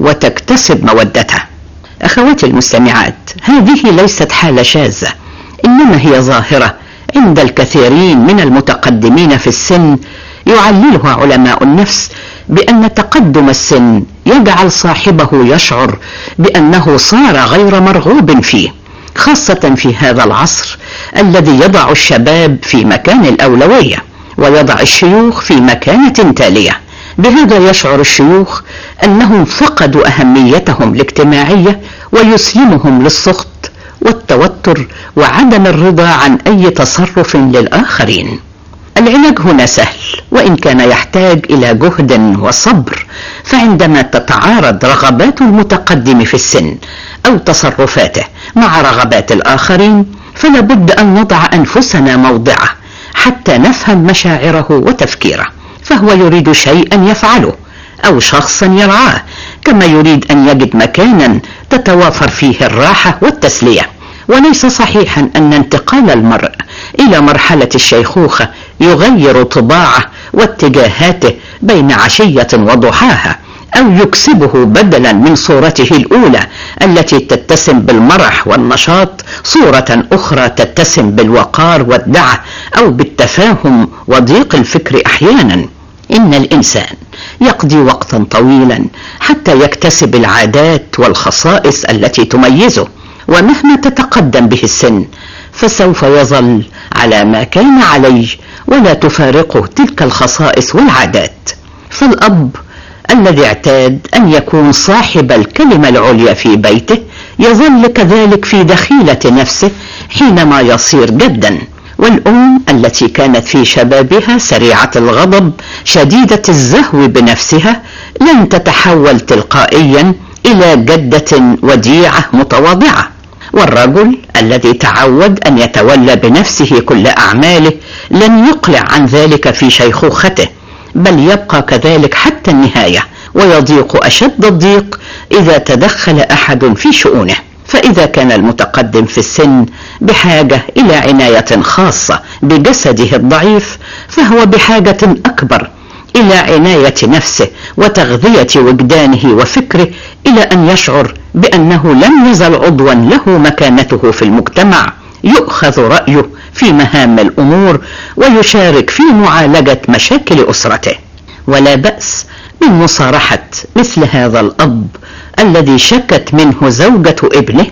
Speaker 22: وتكتسب مودته أخواتي المستمعات هذه ليست حالة شاذة إنما هي ظاهرة عند الكثيرين من المتقدمين في السن يعللها علماء النفس بأن تقدم السن يجعل صاحبه يشعر بأنه صار غير مرغوب فيه خاصة في هذا العصر الذي يضع الشباب في مكان الأولوية ويضع الشيوخ في مكانة تالية بهذا يشعر الشيوخ أنهم فقدوا أهميتهم الاجتماعية ويسلمهم للسخط والتوتر وعدم الرضا عن أي تصرف للآخرين العلاج هنا سهل وإن كان يحتاج إلى جهد وصبر فعندما تتعارض رغبات المتقدم في السن أو تصرفاته مع رغبات الآخرين فلا بد أن نضع أنفسنا موضعه حتى نفهم مشاعره وتفكيره فهو يريد شيئا يفعله أو شخصا يرعاه كما يريد أن يجد مكانا تتوافر فيه الراحة والتسلية وليس صحيحا أن انتقال المرء إلى مرحلة الشيخوخة يغير طباعه واتجاهاته بين عشية وضحاها أو يكسبه بدلا من صورته الأولى التي تتسم بالمرح والنشاط صورة أخرى تتسم بالوقار والدعة أو بالتفاهم وضيق الفكر أحيانا إن الإنسان يقضي وقتا طويلا حتى يكتسب العادات والخصائص التي تميزه ومهما تتقدم به السن فسوف يظل على ما كان عليه ولا تفارقه تلك الخصائص والعادات فالأب الذي اعتاد أن يكون صاحب الكلمة العليا في بيته يظل كذلك في دخيلة نفسه حينما يصير جدا والأم التي كانت في شبابها سريعة الغضب شديدة الزهو بنفسها لن تتحول تلقائيا إلى جدة وديعة متواضعة والرجل الذي تعود أن يتولى بنفسه كل أعماله لن يقلع عن ذلك في شيخوخته بل يبقى كذلك حتى النهاية ويضيق أشد الضيق إذا تدخل أحد في شؤونه فإذا كان المتقدم في السن بحاجة إلى عناية خاصة بجسده الضعيف فهو بحاجة أكبر إلى عناية نفسه وتغذية وجدانه وفكره إلى أن يشعر بأنه لم يزل عضوا له مكانته في المجتمع يؤخذ رأيه في مهام الأمور ويشارك في معالجة مشاكل أسرته ولا بأس من مصارحة مثل هذا الأب الذي شكت منه زوجة ابنه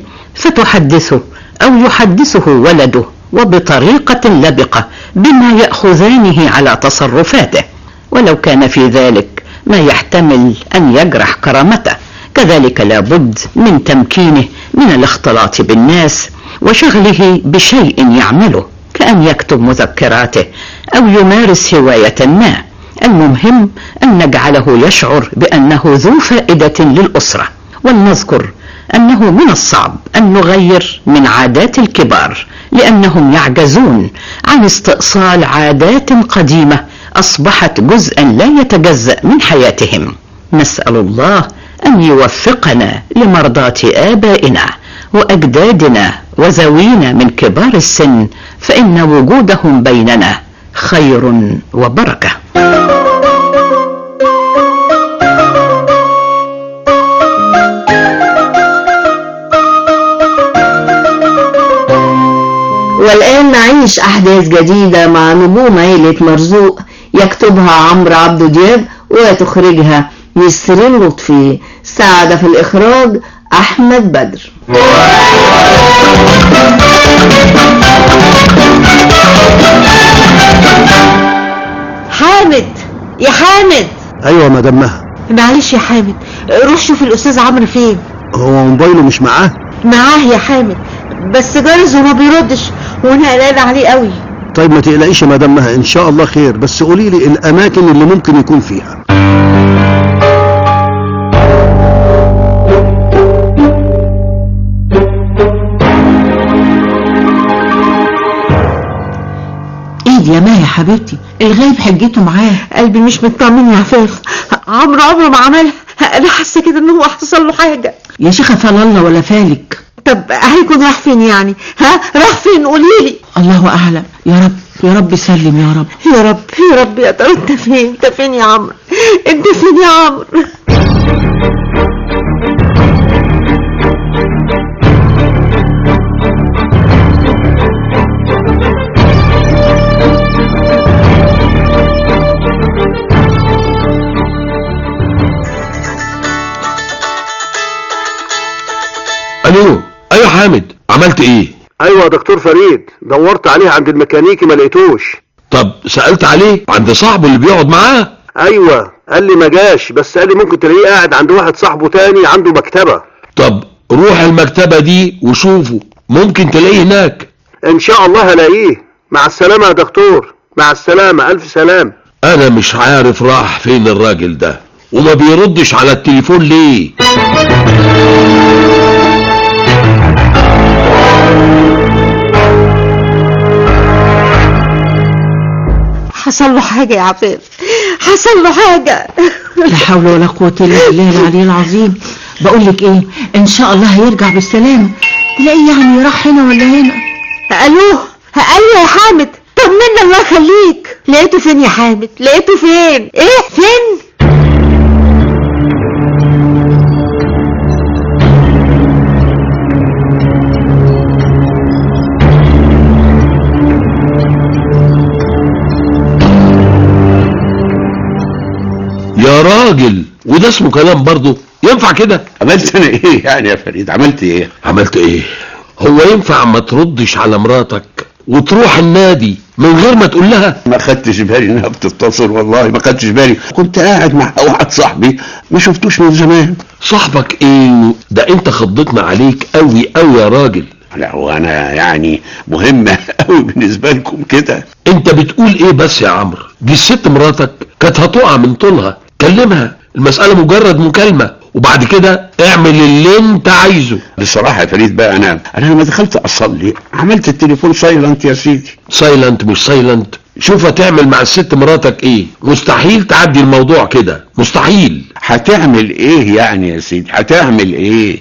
Speaker 22: فتحدثه أو يحدثه ولده وبطريقة لبقة بما يأخذانه على تصرفاته ولو كان في ذلك ما يحتمل أن يجرح كرامته كذلك لابد من تمكينه من الاختلاط بالناس وشغله بشيء يعمله كأن يكتب مذكراته أو يمارس هواية ما المهم أن نجعله يشعر بأنه ذو فائدة للأسرة ولنذكر أنه من الصعب أن نغير من عادات الكبار لأنهم يعجزون عن استئصال عادات قديمة أصبحت جزءا لا يتجزأ من حياتهم نسأل الله أن يوفقنا لمرضاة آبائنا وأجدادنا وذوينا من كبار السن فإن وجودهم بيننا خير وبركة
Speaker 21: والآن نعيش أحداث جديدة مع نجوم عيلة مرزوق يكتبها عمرو عبد دياب وتخرجها نسرين لطفي ساعد في الإخراج أحمد بدر
Speaker 5: حامد يا حامد
Speaker 7: ايوه مدام مها
Speaker 5: معلش يا حامد روح شوف الأستاذ عمرو فين
Speaker 7: هو موبايله مش معاه
Speaker 5: معاه يا حامد بس جارز وما بيردش وانا قلقان عليه قوي
Speaker 7: طيب ما تقلقيش يا مدام مها ان شاء الله خير بس قولي لي الاماكن اللي ممكن يكون فيها
Speaker 5: ايدي يا مايا حبيبتي الغايب حجته معاه قلبي مش مطمن يا عفاف عمرو عمره ما عملها انا حاسه كده ان هو حصل له حاجه يا شيخه فلا الله ولا فالك طب هيكون راح فين يعني ها راح فين قوليلي
Speaker 9: الله اعلم يا رب يا رب سلم يا رب
Speaker 5: يا رب يا رب يا ترى انت فين انت فين يا عمرو انت فين يا عمرو
Speaker 13: الو ايوه حامد عملت ايه
Speaker 7: ايوه يا دكتور فريد دورت عليه عند الميكانيكي ما لقيتوش
Speaker 13: طب سألت عليه عند صاحبه اللي بيقعد معاه
Speaker 7: ايوه قال لي ما جاش بس قال لي ممكن تلاقيه قاعد عند واحد صاحبه تاني عنده مكتبه
Speaker 13: طب روح المكتبة دي وشوفه ممكن تلاقيه هناك
Speaker 7: ان شاء الله هلاقيه مع السلامه يا دكتور مع السلامه الف سلام
Speaker 13: انا مش عارف راح فين الراجل ده وما بيردش على التليفون ليه
Speaker 5: حصل له حاجة يا عفاف حصل له حاجة
Speaker 9: لا حول ولا قوة الا بالله العلي العظيم بقول لك ايه ان شاء الله هيرجع بالسلامة تلاقيه يعني راح هنا ولا هنا
Speaker 5: الو ايوه يا حامد طمنا الله يخليك لقيته فين يا حامد لقيته فين ايه فين
Speaker 13: يا راجل وده اسمه كلام برضه ينفع كده
Speaker 23: عملت انا ايه يعني يا فريد عملت ايه
Speaker 13: عملت ايه هو ينفع ما تردش على مراتك وتروح النادي من غير ما تقول لها
Speaker 23: ما خدتش بالي انها بتتصل والله ما خدتش بالي كنت قاعد مع واحد صاحبي ما شفتوش من زمان
Speaker 13: صاحبك ايه ده انت خضتنا عليك قوي قوي يا راجل
Speaker 23: لا هو انا يعني مهمة قوي بالنسبة لكم كده
Speaker 13: انت بتقول ايه بس يا عمرو دي الست مراتك كانت هتقع من طولها كلمها المسألة مجرد مكالمة وبعد كده اعمل اللي انت عايزه
Speaker 23: بصراحة يا فريد بقى انا انا لما دخلت اصلي عملت التليفون سايلنت يا سيدي
Speaker 13: سايلنت مش سايلنت شوف هتعمل مع الست مراتك ايه مستحيل تعدي الموضوع كده مستحيل
Speaker 23: هتعمل ايه يعني يا سيدي هتعمل ايه